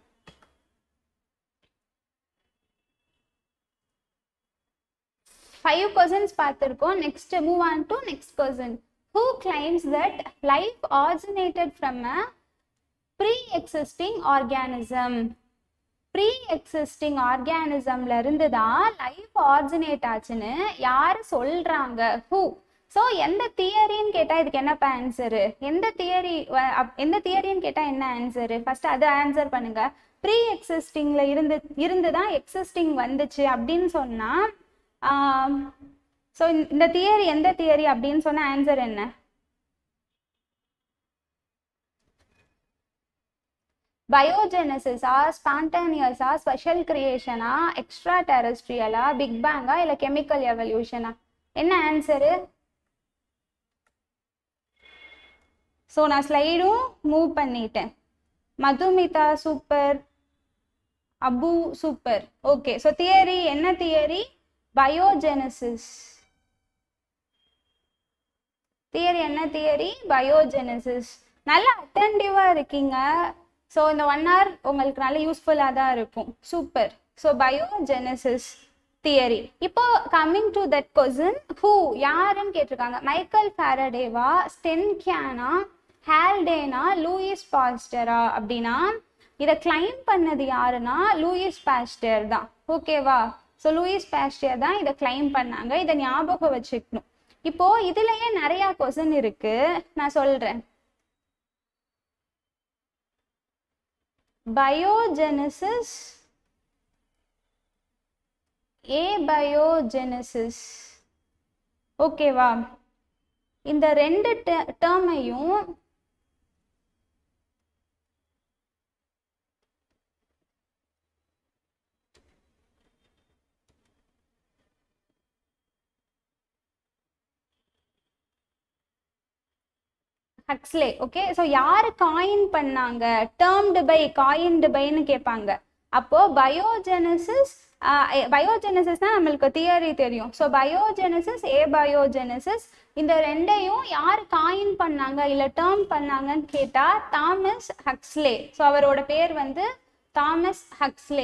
ஃபைவ் கொஸ்டின்ஸ் பார்த்துருக்கோம் next move on to next question who claims that life originated from a pre existing organism pre existing ஆர்கானிசம்ல இருந்து தான் லைஃப் ஆரிஜினேட் ஆச்சுன்னு யார் சொல்றாங்க ஹூ ஸோ எந்த தியரின்னு கேட்டால் இதுக்கு என்னப்பா ஆன்சரு எந்த தியரி எந்த தியரின்னு கேட்டால் என்ன ஆன்சரு ஃபர்ஸ்ட் அதை ஆன்சர் பண்ணுங்க ப்ரீ எக்ஸிஸ்டிங்ல இருந்து இருந்து தான் எக்ஸிஸ்டிங் வந்துச்சு அப்படின்னு சொன்னா ஸோ இந்த தியரி எந்த தியரி அப்படின்னு சொன்ன ஆன்சர் என்ன பயோஜெனசிஸா ஸ்பான்டானியஸா ஸ்பெஷல் கிரியேஷனா எக்ஸ்ட்ரா டெரஸ்ட்ரியலா பிக் பேங்கா இல்லை கெமிக்கல் எவல்யூஷனா என்ன ஆன்சரு ஸோ நான் ஸ்லைடும் மூவ் பண்ணிட்டேன் Madhumitha super Abu super okay so theory என்ன தியரி பயோஜெனசிஸ் தியரி என்ன தியரி பயோஜெனசிஸ் நல்லா அட்டன்டிவாக இருக்கீங்க ஸோ இந்த ஒன் ஹவர் உங்களுக்கு நல்ல யூஸ்ஃபுல்லாக தான் இருக்கும் சூப்பர் ஸோ பயோஜெனசிஸ் தியரி இப்போ coming to that question who யாருன்னு கேட்டிருக்காங்க மைக்கேல் ஃபேரடேவா ஸ்டென்கியானா ஹேல்டேனா லூயிஸ் பாஸ்டரா அப்படின்னா இதை கிளைம் பண்ணது யாருன்னா லூயிஸ் பாஸ்டர் தான் ஓகேவா ஸோ லூயிஸ் பாஸ்டர் தான் இதை கிளைம் பண்ணாங்க இதை ஞாபகம் வச்சுக்கணும் இப்போ இதுலயே நிறைய கொஸ்டின் இருக்கு நான் சொல்றேன் பயோஜெனசிஸ் ஏபயோஜெனசிஸ் ஓகேவா இந்த ரெண்டு டேர்மையும் ஹக்ஸ்லே ஓகே ஸோ யார் காயின் பண்ணாங்க டேர்ம்டு பை காயின்டு பைன்னு கேட்பாங்க அப்போ பயோஜெனசிஸ் பயோஜெனசிஸ் தான் நம்மளுக்கு தியரி தெரியும் ஸோ பயோஜெனசிஸ் ஏ பயோஜெனசிஸ் இந்த ரெண்டையும் யார் காயின் பண்ணாங்க இல்லை டேர்ம் பண்ணாங்கன்னு கேட்டால் தாமஸ் ஹக்ஸ்லே ஸோ அவரோட பேர் வந்து தாமஸ் ஹக்ஸ்லே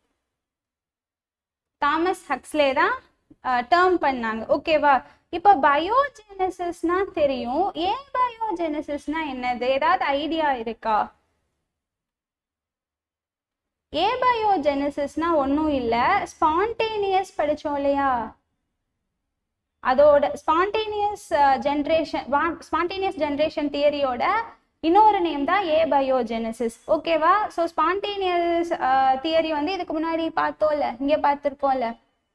தாமஸ் ஹக்ஸ்லே தான் டேர்ம் பண்ணாங்க ஓகேவா இப்போ பயோஜெனசிஸ்னா தெரியும் ஏன் பயோஜெனசிஸ்னா என்னது ஏதாவது ஐடியா இருக்கா ஏபயோஜெனசிஸ்னா ஒன்றும் இல்லை ஸ்பான்டேனியஸ் படித்தோம் இல்லையா அதோட ஸ்பான்டேனியஸ் ஜென்ரேஷன் ஸ்பான்டேனியஸ் ஜென்ரேஷன் தியரியோட இன்னொரு நேம் தான் ஏபயோஜெனசிஸ் ஓகேவா ஸோ ஸ்பான்டேனியஸ் தியரி வந்து இதுக்கு முன்னாடி பார்த்தோம்ல இங்கே பார்த்துருக்கோம்ல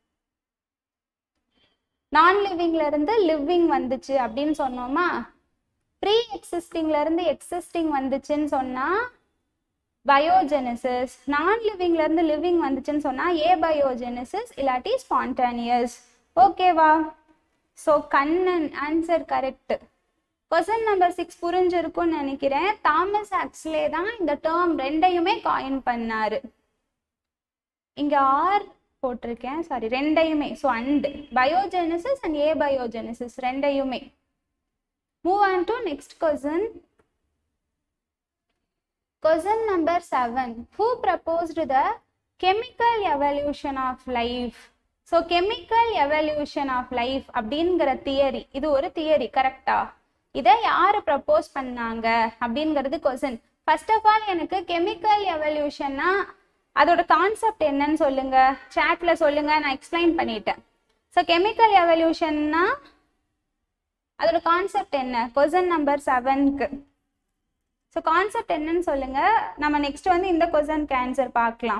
நான் லிவிங்ல இருந்து லிவிங் வந்துச்சு அப்படின்னு சொன்னோமா ப்ரீ எக்ஸிஸ்டிங்ல இருந்து எக்ஸிஸ்டிங் வந்துச்சுன்னு சொன்னா பயோஜெனசிஸ் நான் லிவிங்ல இருந்து லிவிங் வந்துச்சுன்னு சொன்னா ஏ பயோஜெனசிஸ் இல்லாட்டி ஸ்பான்டானியஸ் ஓகேவா so Kannan answer correct question number six புரிஞ்சிருக்கும்னு நினைக்கிறேன் தாமஸ் அக்ஸ்லே தான் இந்த டேர்ம் ரெண்டையுமே காயின் பண்ணாரு இங்க ஆர் போட்டிருக்கேன் சாரி ரெண்டையுமே so and biogenesis and abiogenesis ரெண்டையுமே move on to next question question number seven who proposed the chemical evolution of life so chemical evolution of life அப்படிங்கிற theory இது ஒரு theory கரெக்டா இதை யார் ப்ரப்போஸ் பண்ணாங்க அப்படிங்கிறது கொஸ்டின் ஃபர்ஸ்ட் ஆஃப் ஆல் எனக்கு கெமிக்கல் எவல்யூஷன்னா அதோட கான்செப்ட் என்னன்னு சொல்லுங்க சாட்ல சொல்லுங்க நான் எக்ஸ்பிளைன் பண்ணிட்டேன் ஸோ கெமிக்கல் எவல்யூஷன்னா அதோட கான்செப்ட் என்ன கொஸ்டின் நம்பர் செவனுக்கு ஸோ கான்செப்ட் என்னன்னு சொல்லுங்க நம்ம நெக்ஸ்ட் வந்து இந்த கொஸ்டினுக்கு ஆன்சர் பார்க்கலாம்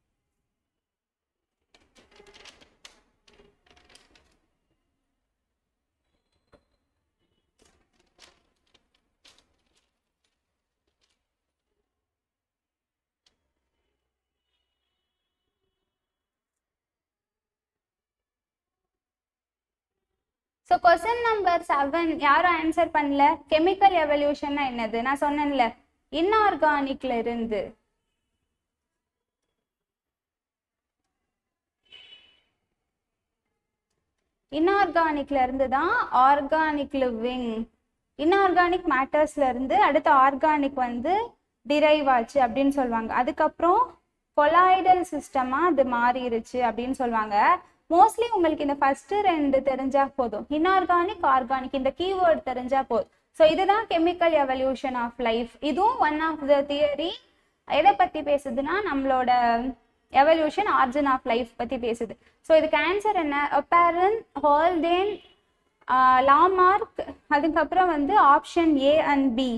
ஸோ கொஸ்டின் நம்பர் செவன் யாரும் ஆன்சர் பண்ணல கெமிக்கல் எவல்யூஷன்னா என்னது நான் சொன்னேன்ல இன்ஆர்கானிக்ல இருந்து இன்ஆர்கானிக்ல இருந்து தான் ஆர்கானிக் லிவிங் இன்ஆர்கானிக் மேட்டர்ஸ்ல இருந்து அடுத்து ஆர்கானிக் வந்து டிரைவ் ஆச்சு அப்படின்னு சொல்லுவாங்க அதுக்கப்புறம் கொலாய்டல் சிஸ்டமா அது மாறிடுச்சு அப்படின்னு சொல்லுவாங்க மோஸ்ட்லி உங்களுக்கு இந்த ஃபர்ஸ்ட் ரெண்டு தெரிஞ்சா போதும் இன்ஆர்கானிக் ஆர்கானிக் இந்த கீவேர்ட் தெரிஞ்சா போதும் ஸோ இதுதான் கெமிக்கல் எவல்யூஷன் ஆஃப் லைஃப் இதுவும் ஒன் ஆஃப் த தியரி எதை பத்தி பேசுதுன்னா நம்மளோட எவல்யூஷன் ஆர்ஜின் ஆஃப் லைஃப் பத்தி பேசுது ஸோ இதுக்கு ஆன்சர் என்ன அப்பேரன் ஹால்டேன் லாமார்க் அதுக்கப்புறம் வந்து option A and B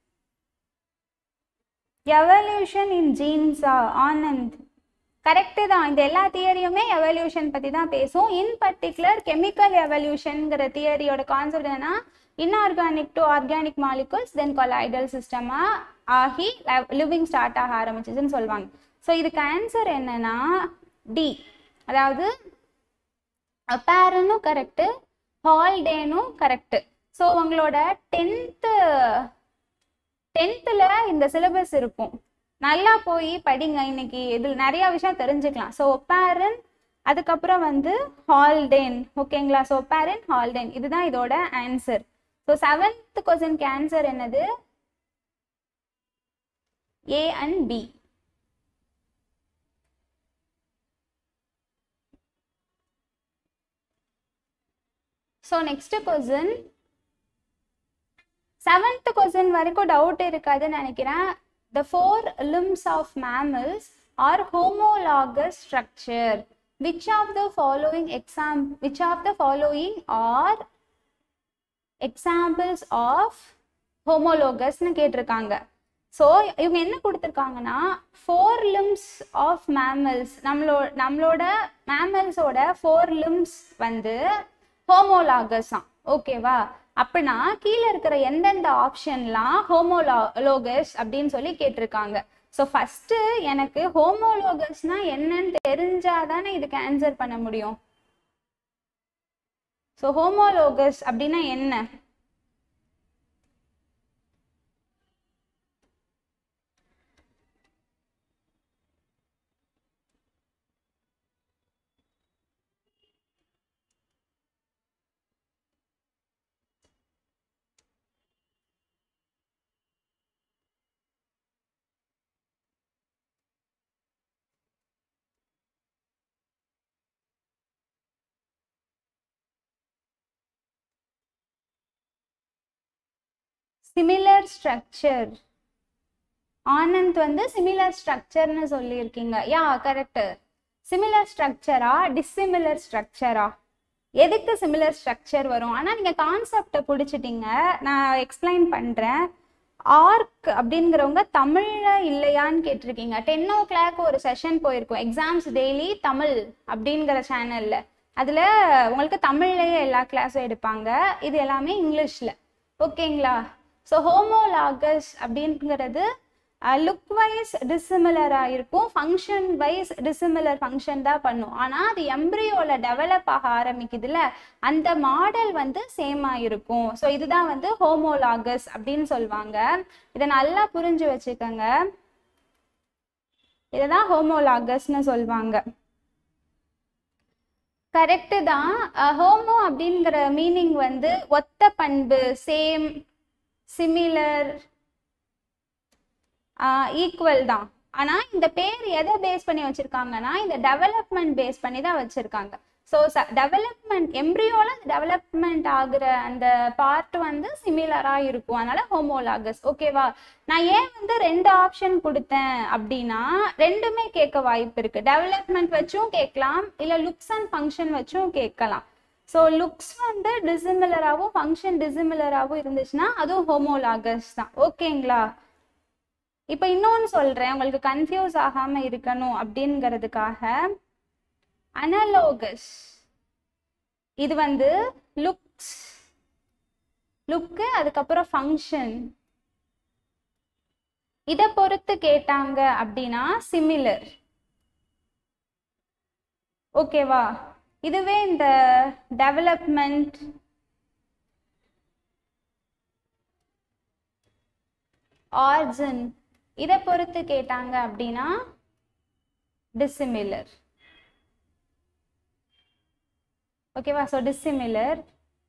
evolution in ஜீன்ஸா ஆனந்த் கரெக்டு தான் இந்த எல்லா தியரியுமே எவல்யூஷன் பற்றி தான் பேசும் இன் பர்டிகுலர் கெமிக்கல் எவல்யூஷனுங்கிற தியரியோட கான்செப்ட் என்னன்னா inorganic to organic molecules then colloidal சிஸ்டமா ஆகி லிவிங் ஸ்டார்ட் ஆக ஆரம்பிச்சிச்சுன்னு சொல்லுவாங்க ஸோ இதுக்கு ஆன்சர் என்னன்னா டி அதாவது அப்பேரனும் கரெக்டு ஹால்டேனும் கரெக்டு ஸோ உங்களோட டென்த்து டென்த்தில் இந்த சிலபஸ் இருக்கும் நல்லா போய் படிங்க இன்னைக்கு இதில் நிறைய விஷயம் தெரிஞ்சுக்கலாம் ஸோ ஒப்பாரன் அதுக்கப்புறம் வந்து ஹால்டேன் ஓகேங்களா ஸோ ஒப்பாரன் ஹால்டேன் இதுதான் இதோட ஆன்சர் ஸோ செவன்த் கொஸ்டின்க்கு ஆன்சர் என்னது A and B so next question seventh question வரைக்கும் டவுட் இருக்காதுன்னு நினைக்கிறேன் the four limbs of mammals are homologous structure which of the following exam which of the following are examples of homologous-னு கேட்டிருக்காங்க so இவங்க என்ன கொடுத்துருக்காங்கன்னா four limbs of mammals நம்மளோ நம்மளோட மேமல்ஸோட four limbs வந்து ஹோமோலாகஸாம் ஓகேவா அப்படின்னா கீழே இருக்கிற எந்தெந்த ஆப்ஷன்லாம் ஹோமோலோகஸ் அப்படின்னு சொல்லி கேட்டிருக்காங்க ஸோ ஃபர்ஸ்ட் எனக்கு ஹோமோலோகஸ்னா என்னன்னு தெரிஞ்சாதானே இதுக்கு ஆன்சர் பண்ண முடியும் ஸோ ஹோமோலோகஸ் அப்படின்னா என்ன சிமிலர் ஸ்ட்ரக்சர் ஆனந்த் வந்து சிமிலர் ஸ்ட்ரக்சர்னு சொல்லியிருக்கீங்க யா கரெக்ட் சிமிலர் ஸ்ட்ரக்சரா டிஸ்சிமிலர் ஸ்ட்ரக்சரா எதுக்கு சிமிலர் ஸ்ட்ரக்சர் வரும் ஆனால் நீங்கள் கான்செப்டை பிடிச்சிட்டீங்க நான் எக்ஸ்பிளைன் பண்ணுறேன் ஆர்க் அப்படிங்கிறவங்க தமிழில் இல்லையான்னு கேட்டிருக்கீங்க டென் ஓ கிளாக் ஒரு செஷன் போயிருக்கும் எக்ஸாம்ஸ் டெய்லி தமிழ் அப்படிங்கிற சேனலில் அதில் உங்களுக்கு தமிழ்லேயே எல்லா கிளாஸும் எடுப்பாங்க இது எல்லாமே இங்கிலீஷில் ஓகேங்களா ஸோ ஹோமோலாகஸ் அப்படிங்கிறது லுக் வைஸ் டிசிமிலராக இருக்கும் ஃபங்க்ஷன் வைஸ் டிசிமிலர் ஃபங்க்ஷன் தான் பண்ணும் ஆனால் அது எம்ப்ரியோல டெவலப் ஆக ஆரம்பிக்குதுல அந்த மாடல் வந்து சேமாக இருக்கும் ஸோ இதுதான் வந்து ஹோமோலாகஸ் அப்படின்னு சொல்லுவாங்க இதை நல்லா புரிஞ்சு வச்சுக்கோங்க இதை தான் ஹோமோலாகஸ்னு சொல்லுவாங்க கரெக்டு தான் ஹோமோ அப்படிங்கிற மீனிங் வந்து ஒத்த பண்பு சேம் சிமிலர் ஈக்குவல் தான் ஆனா இந்த பேர் எதை பேஸ் பண்ணி வச்சிருக்காங்கன்னா இந்த டெவலப்மெண்ட் பேஸ் பண்ணி தான் வச்சிருக்காங்க ஸோ டெவலப்மெண்ட் எம்ப்ரியோல டெவலப்மெண்ட் ஆகுற அந்த பார்ட் வந்து சிமிலரா இருக்கும் அதனால ஹோமோலாகஸ் ஓகேவா நான் ஏன் வந்து ரெண்டு ஆப்ஷன் கொடுத்தேன் அப்படின்னா ரெண்டுமே கேட்க வாய்ப்பு இருக்கு டெவலப்மெண்ட் வச்சும் கேட்கலாம் இல்ல லுக்ஸ் அண்ட் ஃபங்க்ஷன் வச்சும் கேட்கலாம் ஸோ லுக்ஸ் வந்து டிசிமிலராகவும் ஃபங்க்ஷன் டிசிமிலராகவும் இருந்துச்சுன்னா அதுவும் ஹோமோலாகஸ் தான் ஓகேங்களா இப்போ இன்னொன்று சொல்கிறேன் உங்களுக்கு கன்ஃபியூஸ் ஆகாமல் இருக்கணும் அப்படிங்கிறதுக்காக அனலோகஸ் இது வந்து லுக்ஸ் லுக்கு அதுக்கப்புறம் ஃபங்க்ஷன் இதை பொறுத்து கேட்டாங்க அப்படின்னா சிமிலர் ஓகேவா இதுவே இந்த டெவலப்மெண்ட் ஆர்ஜன் இதை பொறுத்து கேட்டாங்க அப்படின்னா டிசிமிலர் ஓகேவா ஸோ டிசிமிலர்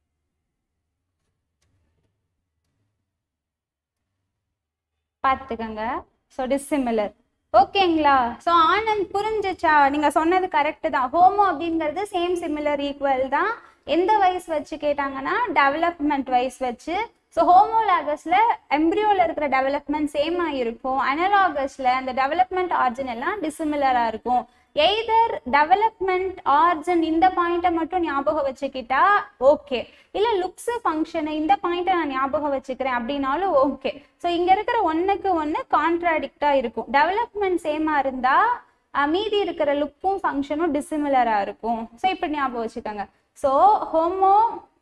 பார்த்துக்கங்க ஸோ டிசிமிலர் ஓகேங்களா ஸோ ஆனந்த் புரிஞ்சிச்சா நீங்கள் சொன்னது கரெக்டு தான் ஹோமோ அப்படிங்கிறது சேம் சிமிலர் ஈக்குவல் தான் எந்த வயசு வச்சு கேட்டாங்கன்னா டெவலப்மெண்ட் வயசு வச்சு ஸோ ஹோமோலாகஸில் எம்ப்ரியோவில் இருக்கிற டெவலப்மெண்ட் சேமாக இருக்கும் அனலாகஸில் அந்த டெவலப்மெண்ட் ஆர்ஜின் எல்லாம் டிசிமிலராக இருக்கும் எய்தர் டெவலப்மெண்ட் ஆர்ஜன் இந்த பாயிண்ட்டை மட்டும் ஞாபகம் வச்சுக்கிட்டா ஓகே இல்லை லுக்ஸு ஃபங்க்ஷனு இந்த பாயிண்ட்டை நான் ஞாபகம் வச்சுக்கிறேன் அப்படின்னாலும் ஓகே ஸோ இங்கே இருக்கிற ஒன்றுக்கு ஒன்று கான்ட்ராடிக்டாக இருக்கும் டெவலப்மெண்ட் சேமாக இருந்தால் மீதி இருக்கிற லுக்கும் ஃபங்க்ஷனும் டிசிமிலராக இருக்கும் ஸோ இப்படி ஞாபகம் வச்சுக்கோங்க ஸோ ஹோமோ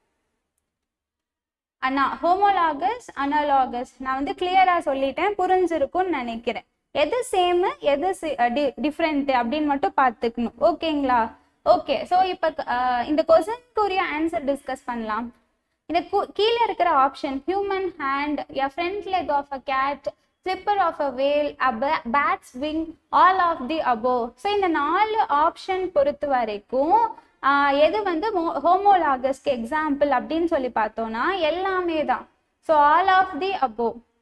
அண்ணா ஹோமோலாகஸ் அனலாகஸ் நான் வந்து கிளியராக சொல்லிட்டேன் புரிஞ்சிருக்கும்னு நினைக்கிறேன் எது சேமு எது டிஃப்ரெண்ட் அப்படின்னு மட்டும் பார்த்துக்கணும் ஓகேங்களா ஓகே ஸோ இப்போ இந்த கொஸ்டின்க்குரிய ஆன்சர் டிஸ்கஸ் பண்ணலாம் இந்த கீழே இருக்கிற option human hand a front leg of a cat flipper of a whale a bat's wing all of the above so இந்த நாலு ஆப்ஷன் பொறுத்த வரைக்கும் எது வந்து ஹோமோலாகஸ்க்கு எக்ஸாம்பிள் அப்படின்னு சொல்லி பார்த்தோம்னா எல்லாமே தான் so all of the above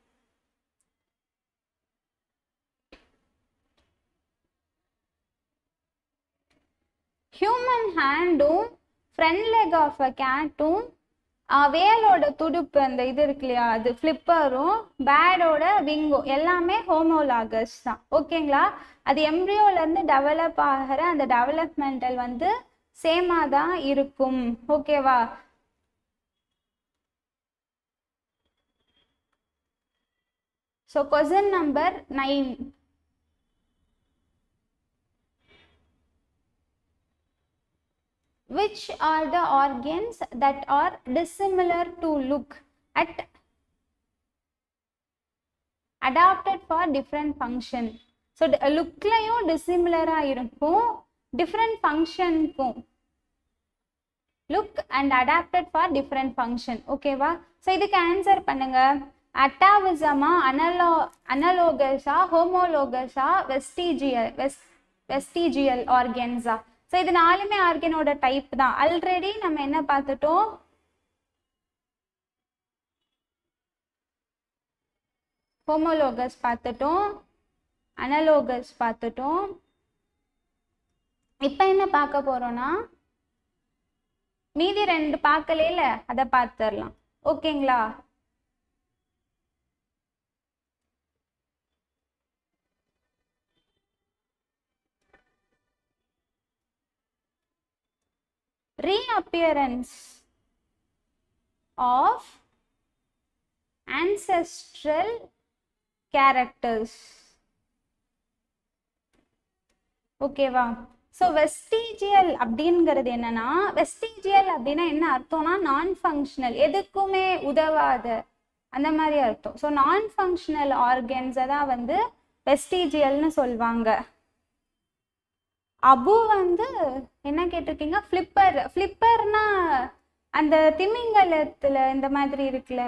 human ஹேண்டும் ஃப்ரண்ட் லெக் ஆஃப் அ கேட்டும் வேலோட துடுப்பு அந்த இது இருக்கு இல்லையா அது ஃப்ளிப்பரும் பேடோட விங்கும் எல்லாமே ஹோமோலாகஸ் தான் ஓகேங்களா அது எம்ப்ரியோலேருந்து டெவலப் ஆகிற அந்த டெவலப்மெண்டல் வந்து சேமாக தான் இருக்கும் ஓகேவா so question number nine which are the organs that are dissimilar to look at adapted for different function so லுக்லையும் டிசிமிலராக இருக்கும் டிஃப்ரெண்ட் ஃபங்க்ஷனுக்கும் look and adapted for different function ஓகேவா ஸோ இதுக்கு ஆன்சர் பண்ணுங்க அட்டாவிசமா அனலோ அனலோகஸா ஹோமோலோகஸா வெஸ்டிஜியல் வெஸ் வெஸ்டிஜியல் ஆர்கன்ஸா ஸோ இது நாலுமே ஆர்கனோட டைப் தான் ஆல்ரெடி நம்ம என்ன பார்த்துட்டோம் ஹோமோலோகஸ் பார்த்துட்டோம் அனலோகஸ் பார்த்துட்டோம் இப்போ என்ன பார்க்க போறோம்னா மீதி ரெண்டு பார்க்கல அதை பார்த்துடலாம் ஓகேங்களா reappearance of ancestral characters ஓகேவா ஸோ வெஸ்டீஜியல் அப்படிங்கிறது என்னன்னா வெஸ்டீஜியல் அப்படின்னா என்ன அர்த்தம்னா நான் ஃபங்க்ஷனல் எதுக்குமே உதவாத அந்த மாதிரி அர்த்தம் ஸோ நான் ஃபங்க்ஷனல் ஆர்கன்ஸை தான் வந்து வெஸ்டிஜியல்னு சொல்லுவாங்க அபு வந்து என்ன கேட்டிருக்கீங்க ஃப்ளிப்பர் ஃப்ளிப்பர்னா அந்த திமிங்கலத்துல இந்த மாதிரி இருக்குல்ல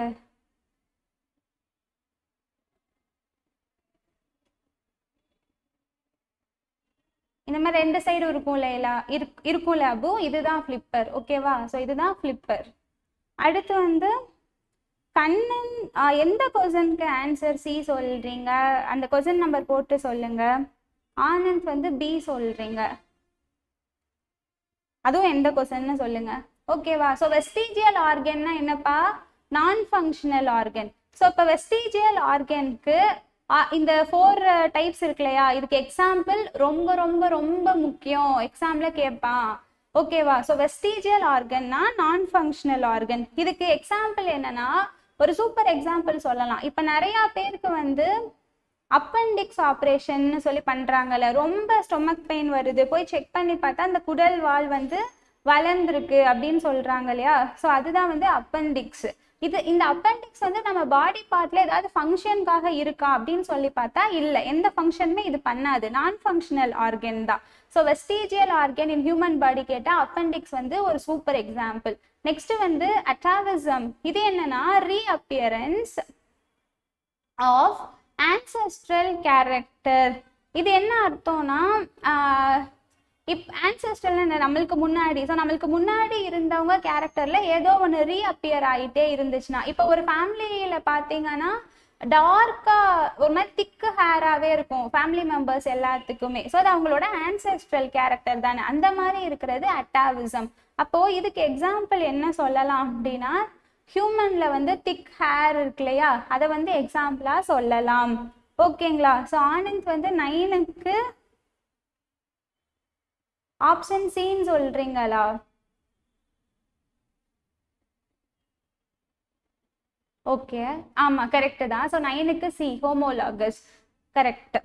இந்த மாதிரி ரெண்டு சைடு இருக்கும்ல எல்லா இருக் இருக்கும்ல அபு இதுதான் ஃப்ளிப்பர் ஓகேவா ஸோ இதுதான் ஃப்ளிப்பர் அடுத்து வந்து கண்ணன் ஆ, எந்த கொஸ்டினுக்கு ஆன்சர் சி சொல்றீங்க அந்த கொஸ்டின் நம்பர் போட்டு சொல்லுங்க ஆனந்த் வந்து பி சொல்றீங்க அதுவும் எந்த கொஸ்டின்னு சொல்லுங்க ஓகேவா ஸோ வெஸ்டீஜியல் ஆர்கன்னா என்னப்பா நான் ஃபங்க்ஷனல் ஆர்கன் ஸோ இப்போ வெஸ்டீஜியல் ஆர்கனுக்கு இந்த ஃபோர் டைப்ஸ் இருக்கு இல்லையா இதுக்கு எக்ஸாம்பிள் ரொம்ப ரொம்ப ரொம்ப முக்கியம் எக்ஸாம்பிள் கேட்பான் ஓகேவா ஸோ வெஸ்டீஜியல் ஆர்கன்னா நான் ஃபங்க்ஷனல் ஆர்கன் இதுக்கு எக்ஸாம்பிள் என்னன்னா ஒரு சூப்பர் எக்ஸாம்பிள் சொல்லலாம் இப்போ நிறையா பேருக்கு வந்து அப்பெண்டிக்ஸ் ஆப்ரேஷன்னு சொல்லி பண்றாங்கல்ல ரொம்ப ஸ்டொமக் பெயின் வருது போய் செக் பண்ணி பார்த்தா அந்த குடல் வால் வந்து வளர்ந்துருக்கு அப்படின்னு சொல்றாங்க இல்லையா ஸோ அதுதான் வந்து அப்பெண்டிக்ஸ் இது இந்த அப்பெண்டிக்ஸ் வந்து நம்ம பாடி பார்ட்ல ஏதாவது ஃபங்க்ஷனுக்காக இருக்கா அப்படின்னு சொல்லி பார்த்தா இல்லை எந்த ஃபங்க்ஷனுமே இது பண்ணாது நான் ஃபங்க்ஷனல் ஆர்கன் தான் so vestigial organ in human body கேட்டால் அப்பெண்டிக்ஸ் வந்து ஒரு சூப்பர் எக்ஸாம்பிள் நெக்ஸ்ட் வந்து அட்டாவிசம் இது என்னன்னா ரீஅப்பியரன்ஸ் ஆஃப் ஆன்செஸ்ட்ரல் கேரக்டர் இது என்ன அர்த்தம்னா ஆஹ் இப் ஆன்செஸ்ட்ரல் நம்மளுக்கு முன்னாடி ஸோ நம்மளுக்கு முன்னாடி இருந்தவங்க கேரக்டர்ல ஏதோ ஒன்று ரீஅப்பியர் ஆகிட்டே இருந்துச்சுன்னா இப்போ ஒரு ஃபேமிலியில பார்த்தீங்கன்னா டார்க்கா ஒரு மாதிரி திக்கு ஹேராகவே இருக்கும் ஃபேமிலி மெம்பர்ஸ் எல்லாத்துக்குமே ஸோ அது அவங்களோட ஆன்செஸ்ட்ரல் கேரக்டர் தானே அந்த மாதிரி இருக்கிறது அட்டாவிசம் அப்போ இதுக்கு எக்ஸாம்பிள் என்ன சொல்லலாம் அப்படின்னா ஹியூமன்ல வந்து திக் ஹேர் இருக்கு இல்லையா அதை வந்து எக்ஸாம்பிளா சொல்லலாம் ஓகேங்களா ஸோ ஆனந்த் வந்து நைனுக்கு ஆப்ஷன் சின்னு சொல்றீங்களா ஓகே ஆமா கரெக்ட் தான் ஸோ நைனுக்கு சி ஹோமோலாகஸ் கரெக்ட்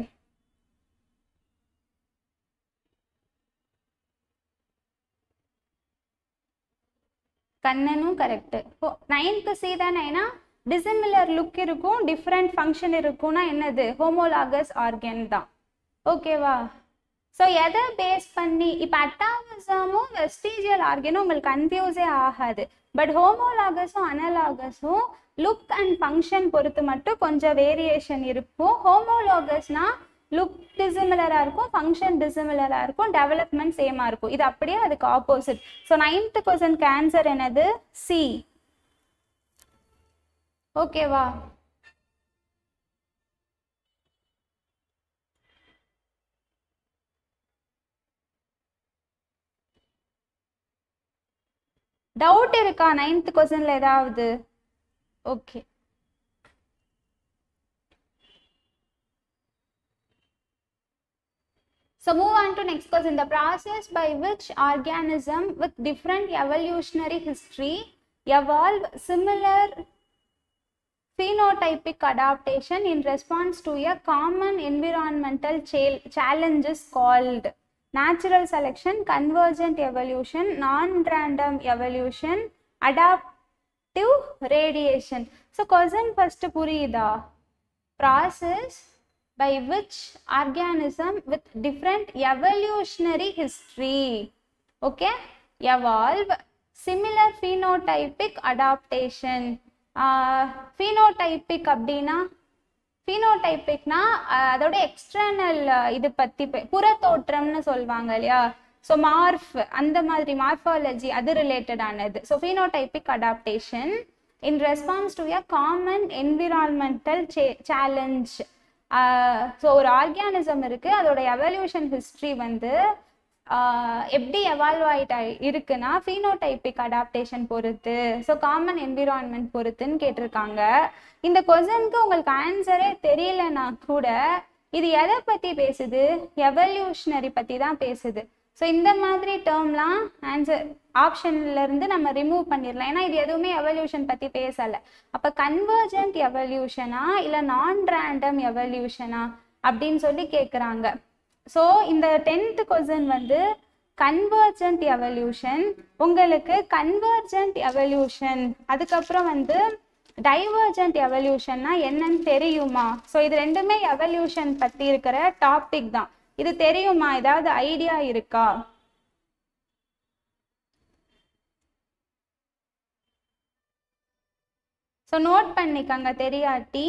கண்ணனும் கரெக்ட் நைன்க்கு சி தானே ஏன்னா டிசிமிலர் லுக் இருக்கும் டிஃப்ரெண்ட் ஃபங்க்ஷன் இருக்கும்னா என்னது ஹோமோலாகஸ் ஆர்கன் தான் ஓகேவா ஸோ எதை பேஸ் பண்ணி இப்போ அட்டாவிசமும் வெஸ்டீஜியல் ஆர்கனும் உங்களுக்கு கன்ஃபியூஸே ஆகாது பட் ஹோமோலாகஸும் அனலாகஸும் லுக் அண்ட் ஃபங்க்ஷன் பொறுத்து மட்டும் கொஞ்சம் வேரியேஷன் இருக்கும் ஹோமோலாகஸ்னா லுக் டிசிமிலராக இருக்கும் ஃபங்க்ஷன் டிசிமிலராக இருக்கும் டெவலப்மெண்ட் சேமாக இருக்கும் இது அப்படியே அதுக்கு ஆப்போசிட் ஸோ நைன்த் கொஸ்டினுக்கு ஆன்சர் என்னது சி ஓகேவா டவுட் இருக்கா நைன்த் கொஸ்டின்ல ஏதாவது okay So move on to next question. The process by which organism with different evolutionary history evolve similar phenotypic adaptation in response to a common environmental cha- challenge is called natural selection, convergent evolution, non-random evolution, adaptive radiation. So question first புரியுதா process by which organism with different evolutionary history okay evolve similar phenotypic adaptation uh, phenotypic அப்படின்னா phenotypicனா அஹ், அதோட external இது பத்தி பே- புறத்தோற்றம்னு சொல்லுவாங்க இல்லையா so morph அந்த மாதிரி morphology அது ரிலேட்டட் ஆனது so phenotypic adaptation in response to a common environmental cha- challenge so ஒரு ஆர்கானிசம் இருக்கு அதோட எவல்யூஷன் ஹிஸ்ட்ரி வந்து ஆஹ் எப்படி எவால்வ் ஆயிட்டா இருக்குன்னா ஃபீனோடைபிக் அடாப்டேஷன் பொறுத்து ஸோ காமன் என்விரான்மெண்ட் பொறுத்துன்னு கேட்டிருக்காங்க இந்த கொஸ்டனுக்கு உங்களுக்கு ஆன்சரே தெரியலனா கூட இது எதை பத்தி பேசுது எவல்யூஷனரி பத்தி தான் பேசுது ஸோ இந்த மாதிரி டேர்ம்லாம் ஆன்சர் ஆப்ஷன்ல இருந்து நம்ம ரிமூவ் பண்ணிடலாம் ஏன்னா இது எதுவுமே எவல்யூஷன் பத்தி பேசல அப்ப கன்வர்ஜென்ட் எவல்யூஷனா இல்ல நான் ரேண்டம் எவல்யூஷனா அப்படின்னு சொல்லி கேக்குறாங்க ஸோ இந்த டென்த் கொஸ்டின் வந்து கன்வர்ஜென்ட் எவல்யூஷன் உங்களுக்கு கன்வர்ஜென்ட் எவல்யூஷன் அதுக்கப்புறம் வந்து டைவர்ஜென்ட் எவல்யூஷன்னா என்னன்னு தெரியுமா ஸோ இது ரெண்டுமே எவல்யூஷன் பத்தி இருக்கிற டாபிக் தான் இது தெரியுமா ஏதாவது ஐடியா இருக்கா ஸோ நோட் பண்ணிக்கங்க தெரியாட்டி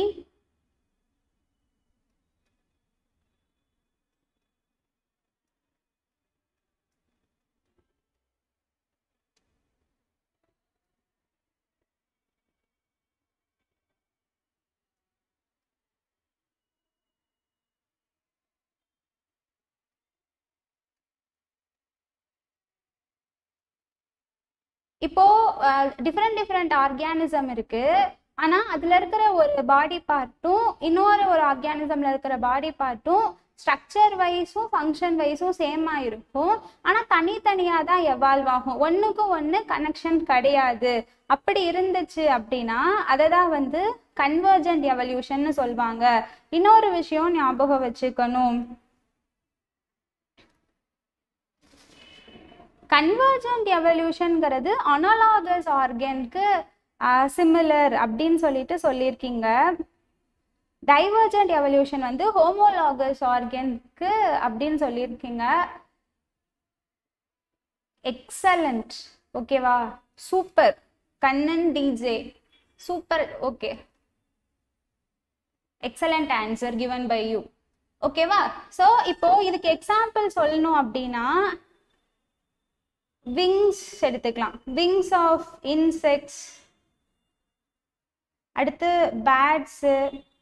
இப்போ டிஃப்ரெண்ட் டிஃப்ரெண்ட் ஆர்கானிசம் இருக்கு ஆனா அதுல இருக்கிற ஒரு பாடி பார்ட்டும் இன்னொரு ஒரு ஆர்கானிசம்ல இருக்கிற பாடி பார்ட்டும் ஸ்ட்ரக்சர் வைஸும் ஃபங்க்ஷன் வைஸும் சேமா இருக்கும் ஆனா தனித்தனியா தான் எவால்வ் ஆகும் ஒண்ணுக்கு ஒண்ணு கனெக்ஷன் கிடையாது அப்படி இருந்துச்சு அப்படின்னா அதை தான் வந்து கன்வர்ஜென்ட் எவல்யூஷன்னு சொல்லுவாங்க இன்னொரு விஷயம் ஞாபகம் வச்சுக்கணும் கன்வர்ஜென்ட் எவல்யூஷன்ங்கிறது அனலாகஸ் ஆர்கனுக்கு சிமிலர் அப்படின்னு சொல்லிட்டு சொல்லியிருக்கீங்க டைவர்ஜென்ட் எவல்யூஷன் வந்து ஹோமோலாகஸ் ஆர்கனுக்கு அப்படின்னு சொல்லியிருக்கீங்க எக்ஸலண்ட் ஓகேவா super Kannan DJ super okay excellent answer given by you ஓகேவா ஸோ இப்போ இதுக்கு எக்ஸாம்பிள் சொல்லணும் அப்படின்னா விங்ஸ் எடுத்துக்கலாம் விங்ஸ் ஆஃப் இன்செக்ட்ஸ் அடுத்து பேட்ஸு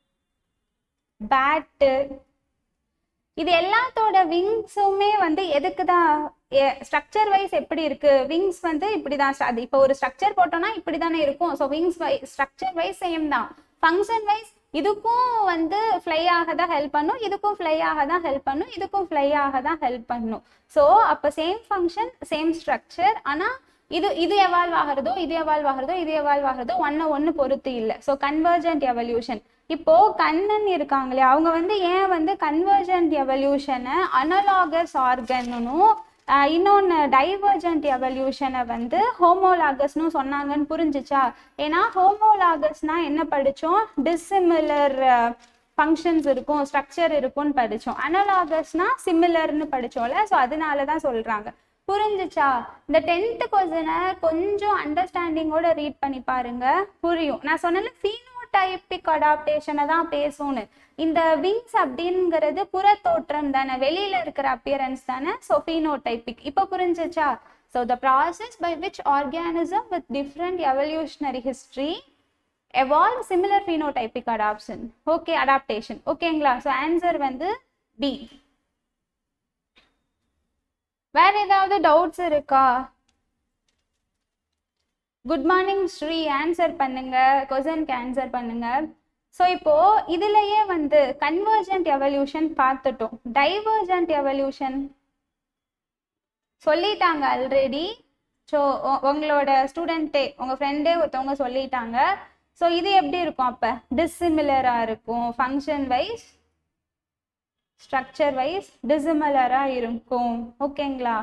பேட்டு இது எல்லாத்தோட விங்ஸுமே வந்து எதுக்கு தான் ஸ்ட்ரக்சர் வைஸ் எப்படி இருக்கு விங்ஸ் வந்து இப்படிதான் அது இப்போ ஒரு ஸ்ட்ரக்சர் போட்டோம்னா இப்படி தானே இருக்கும் ஸோ விங்ஸ் வை ஸ்ட்ரக்சர் வைஸ் சேம் தான் ஃபங்க்ஷன் வைஸ் இதுக்கும் வந்து ஃப்ளை ஆக தான் ஹெல்ப் பண்ணும் இதுக்கும் ஃப்ளை ஆக தான் ஹெல்ப் பண்ணும் இதுக்கும் ஃப்ளை ஆக தான் ஹெல்ப் பண்ணும் ஸோ அப்போ சேம் ஃபங்க்ஷன் சேம் ஸ்ட்ரக்சர் ஆனால் இது இது எவால்வ் ஆகிறதோ இது எவால்வ் ஆகிறதோ இது எவால்வ் ஆகிறதோ ஒன்று ஒன்று பொறுத்து இல்லை ஸோ கன்வர்ஜென்ட் எவல்யூஷன் இப்போ கண்ணன் இருக்காங்களே அவங்க வந்து ஏன் வந்து கன்வர்ஜென்ட் எவல்யூஷனை அனலாகஸ் ஆர்கனும் இன்னொன்று டைவர்ஜென்ட் எவல்யூஷனை வந்து ஹோமோலாகஸ்னு சொன்னாங்கன்னு புரிஞ்சிச்சா ஏன்னா ஹோமோலாகஸ்னா என்ன படித்தோம் டிஸ்சிமிலர் ஃபங்க்ஷன்ஸ் இருக்கும் ஸ்ட்ரக்சர் இருக்கும்னு படித்தோம் அனலாகஸ்னா சிமிலர்னு படித்தோம்ல ஸோ அதனால தான் சொல்கிறாங்க புரிஞ்சிச்சா இந்த டென்த்து கொஸ்டினை கொஞ்சம் அண்டர்ஸ்டாண்டிங்கோட ரீட் பண்ணி பாருங்க புரியும் நான் சொன்னல ஃபீனோடைபிக் அடாப்டேஷனை தான் பேசும்னு இந்த விங்ஸ் அப்படிங்கிறது புற தோற்றம் தானே வெளியில இருக்கிற அப்பியரன்ஸ் தானே ஸோ ஃபீனோடைபிக் இப்போ புரிஞ்சிச்சா so the process by which organism with different evolutionary history evolve similar phenotypic adaption okay adaptation ஓகேங்களா ஸோ ஆன்சர் வந்து பி வேற ஏதாவது டவுட்ஸ் இருக்கா குட் மார்னிங் ஸ்ரீ ஆன்சர் பண்ணுங்க கொஸ்டனுக்கு ஆன்சர் பண்ணுங்க ஸோ இப்போ இதுலயே வந்து கன்வர்ஜென்ட் எவல்யூஷன் பார்த்துட்டோம் டைவர்ஜென்ட் எவல்யூஷன் சொல்லிட்டாங்க ஆல்ரெடி ஸோ உங்களோட ஸ்டூடெண்ட்டே உங்கள் ஃப்ரெண்டே ஒருத்தவங்க சொல்லிட்டாங்க ஸோ இது எப்படி இருக்கும் அப்போ டிஸ்சிமிலராக இருக்கும் ஃபங்க்ஷன் வைஸ் ஸ்ட்ரக்சர் வைஸ் டிசிமிலராக இருக்கும் ஓகேங்களா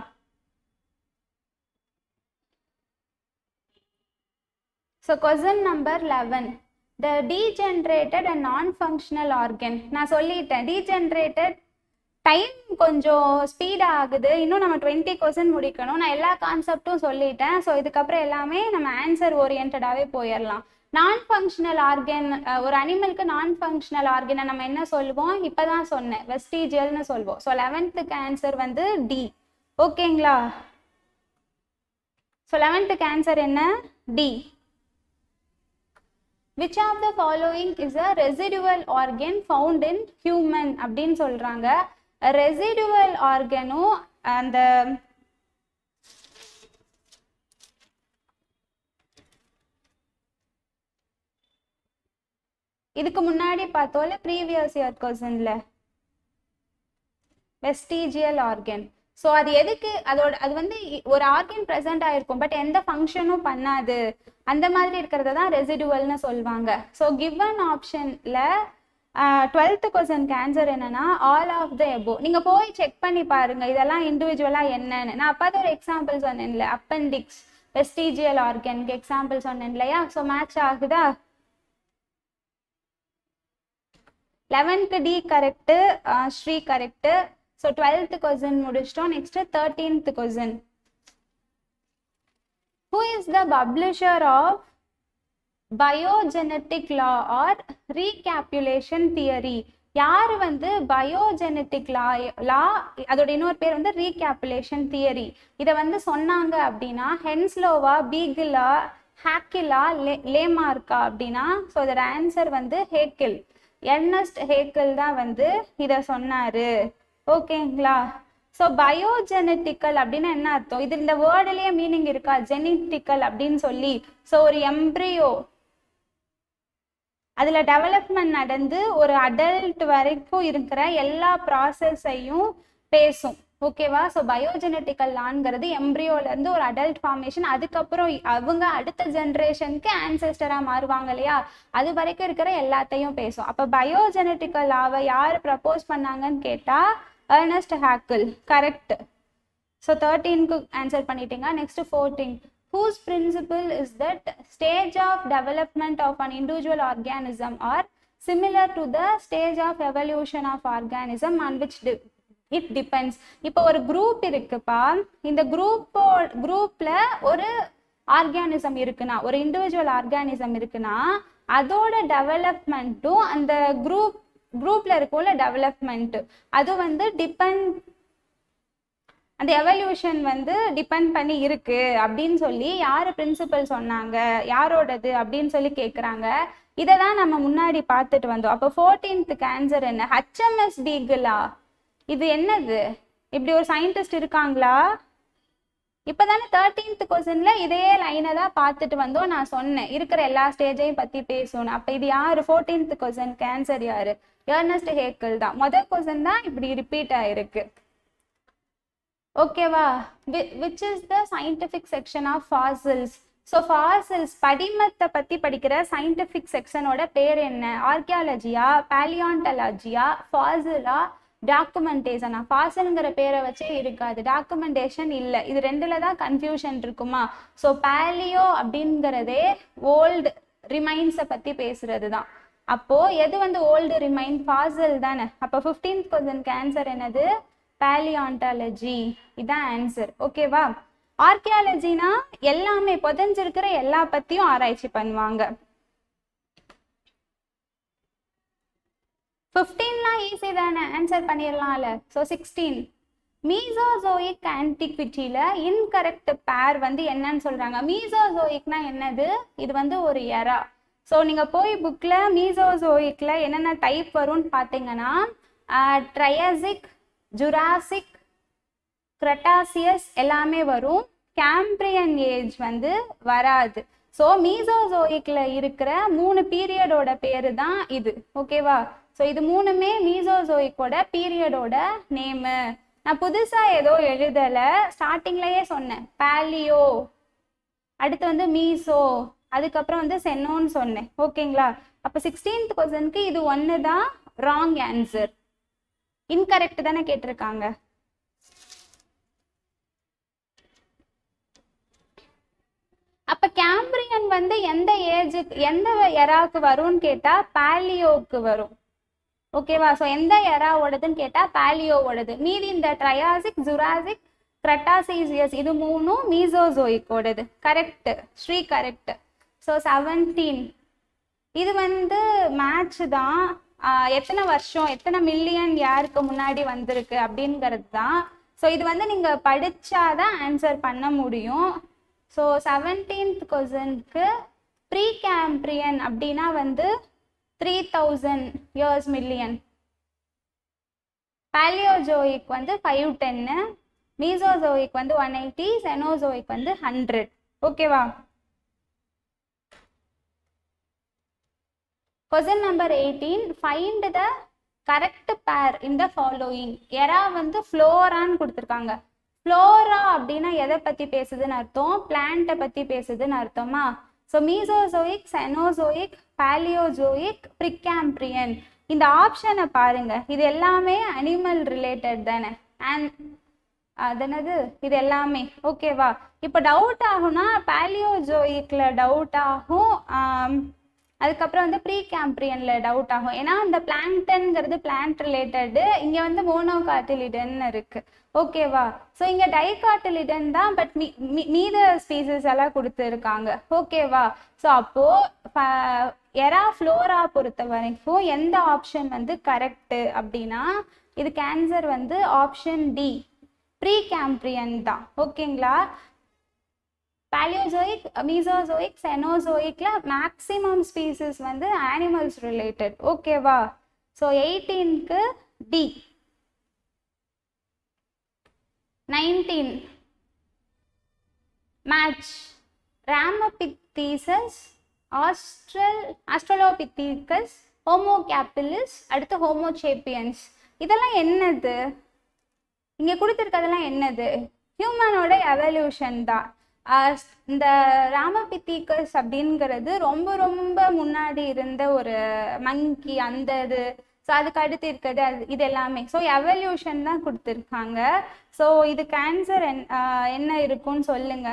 so question number eleven the degenerated and non functional organ நான் சொல்லிட்டேன் டீஜென்ரேட்டட் டைம் கொஞ்சம் ஸ்பீட் ஆகுது இன்னும் நம்ம டுவெண்ட்டி கொஸ்டின் முடிக்கணும் நான் எல்லா கான்செப்டும் சொல்லிட்டேன் ஸோ இதுக்கப்புறம் எல்லாமே நம்ம ஆன்சர் ஓரியன்டாகவே போயிடலாம் நான் ஃபங்க்ஷனல் ஆர்கன் ஒரு அனிமலுக்கு நான் ஃபங்க்ஷனல் ஆர்கனை நம்ம என்ன சொல்லுவோம் இப்போ தான் சொன்னேன் வெஸ்டீஜியல்னு சொல்லுவோம் ஸோ லெவன்த்துக்கு ஆன்சர் வந்து டி ஓகேங்களா ஸோ லெவன்த்துக்கு ஆன்சர் என்ன D which of the following is a residual organ found in human அப்படின்னு சொல்கிறாங்க ரெசிடுவல் ஆர்கனும் அந்த இதுக்கு முன்னாடி பார்த்தோம்ல ப்ரீவியஸ் இயர் கொஸ்டின்ல வெஸ்டீஜியல் ஆர்கன் ஸோ அது எதுக்கு அதோட அது வந்து ஒரு ஆர்கன் ப்ரெசென்ட் ஆயிருக்கும் பட் எந்த ஃபங்க்ஷனும் பண்ணாது அந்த மாதிரி இருக்கிறத தான் ரெசிடுவல்னு சொல்லுவாங்க ஸோ கிவன் ஆப்ஷனில் டுவெல்த்து கொஸ்டினுக்கு ஆன்சர் என்னன்னா ஆல் ஆஃப் த எபோ நீங்கள் போய் செக் பண்ணி பாருங்க இதெல்லாம் இண்டிவிஜுவலாக என்னன்னு நான் அப்போ ஒரு எக்ஸாம்பிள் சொன்னேன்ல அப்பெண்டிக்ஸ் வெஸ்டீஜியல் ஆர்கனுக்கு எக்ஸாம்பிள் சொன்னேன் இல்லையா ஸோ மேட்ச் ஆகுதா eleventh D correct Sri correct so twelfth question முடிச்சிட்டோம் next thirteenth question who is the publisher of biogenetic law or recapitulation theory யார் வந்து பயோஜெனட்டிக் லா லா அதோட இன்னொரு பேர் வந்து ரீகேப்புலேஷன் தியரி இதை வந்து சொன்னாங்க அப்படின்னா ஹென்ஸ்லோவா பீகிலா ஹேக்கிலா லே லேமார்க்கா அப்படின்னா ஸோ இதோட ஆன்சர் வந்து ஹேக்கில் எர்னஸ்ட் ஹேக்கில் தான் வந்து இதை சொன்னாரு ஓகேங்களா ஸோ பயோஜெனட்டிக்கல் அப்படின்னு என்ன அர்த்தம் இது இந்த வேர்டுலயே மீனிங் இருக்கா ஜெனட்டிக்கல் அப்படின்னு சொல்லி ஸோ ஒரு எம்ப்ரியோ அதுல டெவலப்மெண்ட் நடந்து ஒரு அடல்ட் வரைக்கும் இருக்கிற எல்லா ப்ராசஸையும் பேசும் ஓகேவா ஸோ பயோஜெனட்டிக்கல் லான்ங்கிறது எம்ப்ரியோல இருந்து ஒரு அடல்ட் ஃபார்மேஷன் அதுக்கப்புறம் அவங்க அடுத்த ஜென்ரேஷனுக்கு ஆன்செஸ்டரா மாறுவாங்க இல்லையா அது வரைக்கும் இருக்கிற எல்லாத்தையும் பேசும் அப்ப பயோஜெனட்டிக்கல் லாவை யார் ப்ரப்போஸ் பண்ணாங்கன்னு கேட்டா அர்னஸ்ட் ஹேக்கிள் கரெக்ட் ஸோ தேர்ட்டீனுக்கு ஆன்சர் பண்ணிட்டீங்க next fourteen whose principle is that stage of development of an individual organism are similar to the stage of evolution of organism on which de- it depends இப்போ ஒரு group இருக்குப்பா இந்த குரூப்போ குரூப்ல ஒரு organism இருக்குன்னா ஒரு இண்டிவிஜுவல் ஆர்கானிசம் இருக்குன்னா அதோட டெவலப்மெண்ட்டும் அந்த குரூப் குரூப்ல இருக்கும்ல டெவலப்மெண்ட் அது வந்து டிபெண்ட் அந்த எவல்யூஷன் வந்து டிபெண்ட் பண்ணி இருக்கு அப்படின்னு சொல்லி யார் பிரின்சிபல் சொன்னாங்க யாரோடது அப்படின்னு சொல்லி கேட்குறாங்க இதை தான் நம்ம முன்னாடி பார்த்துட்டு வந்தோம் அப்போ ஃபோர்டீன்த்துக்கு ஆன்சர் என்ன ஹச்எம்எஸ் பீகிளா இது என்னது இப்படி ஒரு சயின்டிஸ்ட் இருக்காங்களா இப்போதானே தேர்ட்டீன்த் கொஸ்டின்ல இதே லைனை தான் பார்த்துட்டு வந்தோம் நான் சொன்னேன் இருக்கிற எல்லா ஸ்டேஜையும் பத்தி பேசணும் அப்போ இது யாரு ஃபோர்டீன்த் கொஸ்டின் ஆன்சர் யாரு ஏர்னஸ்ட் ஹேக்கிள் தான் முதல் கொஸ்டின் தான் இப்படி ரிப்பீட் ஆயிருக்கு ஓகேவா which is the scientific section of fossils so fossils படிமத்தை பற்றி படிக்கிற சயின்டிஃபிக் செக்ஷனோட பேர் என்ன ஆர்கியாலஜியா பேலியான்டலாஜியா ஃபாசிலா டாக்குமெண்டேஷனா ஃபாசில்ங்கிற பேரை வச்சே இருக்காது டாக்குமெண்டேஷன் இல்லை இது ரெண்டுல தான் கன்ஃபியூஷன் இருக்குமா ஸோ பேலியோ அப்படிங்கிறதே ஓல்டு ரிமைன்ஸை பற்றி பேசுறது தான் அப்போ எது வந்து ஓல்டு ரிமைன் ஃபாசில் தானே அப்போ ஃபிஃப்டீன்த் கொஸ்டின் ஆன்சர் என்னது பேலியான்டாலஜி இதான் ஆன்சர் ஓகேவா ஆர்கியாலஜினா எல்லாமே புதஞ்சிருக்கிற எல்லா பத்தியும் ஆராய்ச்சி பண்ணுவாங்க ஃபிஃப்டீன்லாம் ஈஸி தானே ஆன்சர் பண்ணிடலாம்ல ஸோ சிக்ஸ்டீன் மீசோசோயிக் ஆன்டிக்விட்டியில் இன்கரெக்ட் பேர் வந்து என்னன்னு சொல்கிறாங்க மீசோசோயிக்னா என்னது இது வந்து ஒரு எரா ஸோ நீங்கள் போய் புக்கில் மீசோசோயிக்கில் என்னென்ன டைப் வரும்னு பார்த்தீங்கன்னா ட்ரையாசிக் ஜுராசிக் கிரட்டாசியஸ் எல்லாமே வரும் கேம்பிரியன் ஏஜ் வந்து வராது ஸோ மீசோசோயிக்கில் இருக்கிற மூணு பீரியடோட பேரு தான் இது ஓகேவா ஸோ இது மூணுமே மீசோசோயிக்கோட பீரியடோட நேமு நான் புதுசாக ஏதோ எழுதலை ஸ்டார்டிங்லயே சொன்னேன் பேலியோ அடுத்து வந்து மீசோ அதுக்கப்புறம் வந்து சென்னோன்னு சொன்னேன் ஓகேங்களா அப்போ சிக்ஸ்டீன்த் கொஸ்டினுக்கு இது ஒன்று தான் ராங் ஆன்சர் இன்கரெக்ட் தானே கேட்டிருக்காங்க அப்ப கேம்பிரியன் வந்து எந்த ஏஜுக்கு எந்த எராக்கு வரும்னு கேட்டா பாலியோக்கு வரும் ஓகேவா ஸோ எந்த எராவோடதுன்னு கேட்டா பாலியோவோடது மீதி இந்த ட்ரையாசிக் ஜுராசிக் கிரட்டாசிசியஸ் இது மூணும் மீசோசோயிக்கோடது correct Sri correct so seventeen இது வந்து மேட்ச் தான் ஆஹ் எத்தனை வருஷம் எத்தனை மில்லியன் யாருக்கு முன்னாடி வந்திருக்கு அப்படிங்கிறது தான் ஸோ இது வந்து நீங்கள் படிச்சாதான் ஆன்சர் பண்ண முடியும் ஸோ செவன்டீன்த் கொஸ்டினுக்கு ப்ரீ கேம்ப்ரியன் அப்படின்னா வந்து three thousand years million Paleozoic வந்து ஃபைவ் டென்னு மீசோசோயிக் வந்து ஒன் எயிட்டி செனோசோயிக் வந்து ஹண்ட்ரட் ஓகேவா question number eighteen find the correct pair in the following எரா வந்து ஃப்ளோரான்னு கொடுத்துருக்காங்க ஃப்ளோரா அப்படின்னா எதை பற்றி பேசுதுன்னு அர்த்தம் பிளான்ட்டை பற்றி பேசுதுன்னு அர்த்தமா so Mesozoic Cenozoic Paleozoic Precambrian இந்த ஆப்ஷனை பாருங்க இது எல்லாமே அனிமல் ரிலேட்டட் தானே அண்ட் அது என்னது இது எல்லாமே ஓகேவா இப்போ டவுட் ஆகும்னா பேலியோஜோயிக்கில் டவுட் ஆகும் அதுக்கப்புறம் வந்து ப்ரீ கேம்ப்ரியன்ல டவுட் ஆகும் ஏன்னா இந்த பிளாங்டன்ங்கிறது பிளான்ட் ரிலேட்டடு இங்க வந்து மோனோகாட்டிலிடன் இருக்கு ஓகேவா ஸோ இங்க டைகாட்டிலிடன் தான் பட் மீத ஸ்பீசஸ் எல்லாம் கொடுத்துருக்காங்க ஓகேவா ஸோ அப்போ எரா ஃப்ளோரா பொறுத்த வரைக்கும் எந்த ஆப்ஷன் வந்து கரெக்டு அப்படின்னா இது கேன்சர் வந்து ஆப்ஷன் டி ப்ரீ கேம்ப்ரியன் தான் ஓகேங்களா பேலியோசோயிக் மீசோசோயிக் செனோசோயிக்ல மேக்ஸிமம் ஸ்பீசிஸ் வந்து அனிமல்ஸ் ரிலேட்டட் ஓகேவா ஸோ எயிட்டீன்க்கு D nineteen match Ramapithecus austral Australopithecus Homo habilis அடுத்து ஹோமோசேப்பியன்ஸ் இதெல்லாம் என்னது இங்கே கொடுத்துருக்கதெல்லாம் என்னது ஹியூமனோட எவல்யூஷன் தான் இந்த ராமபித்திகஸ் அப்படிங்கிறது ரொம்ப ரொம்ப முன்னாடி இருந்த ஒரு மங்கி அந்த இது ஸோ அதுக்கு அடுத்து இருக்கிறது அது இது எல்லாமே ஸோ எவல்யூஷன் தான் கொடுத்துருக்காங்க ஸோ இது கேன்சர் என்ன இருக்கும்னு சொல்லுங்க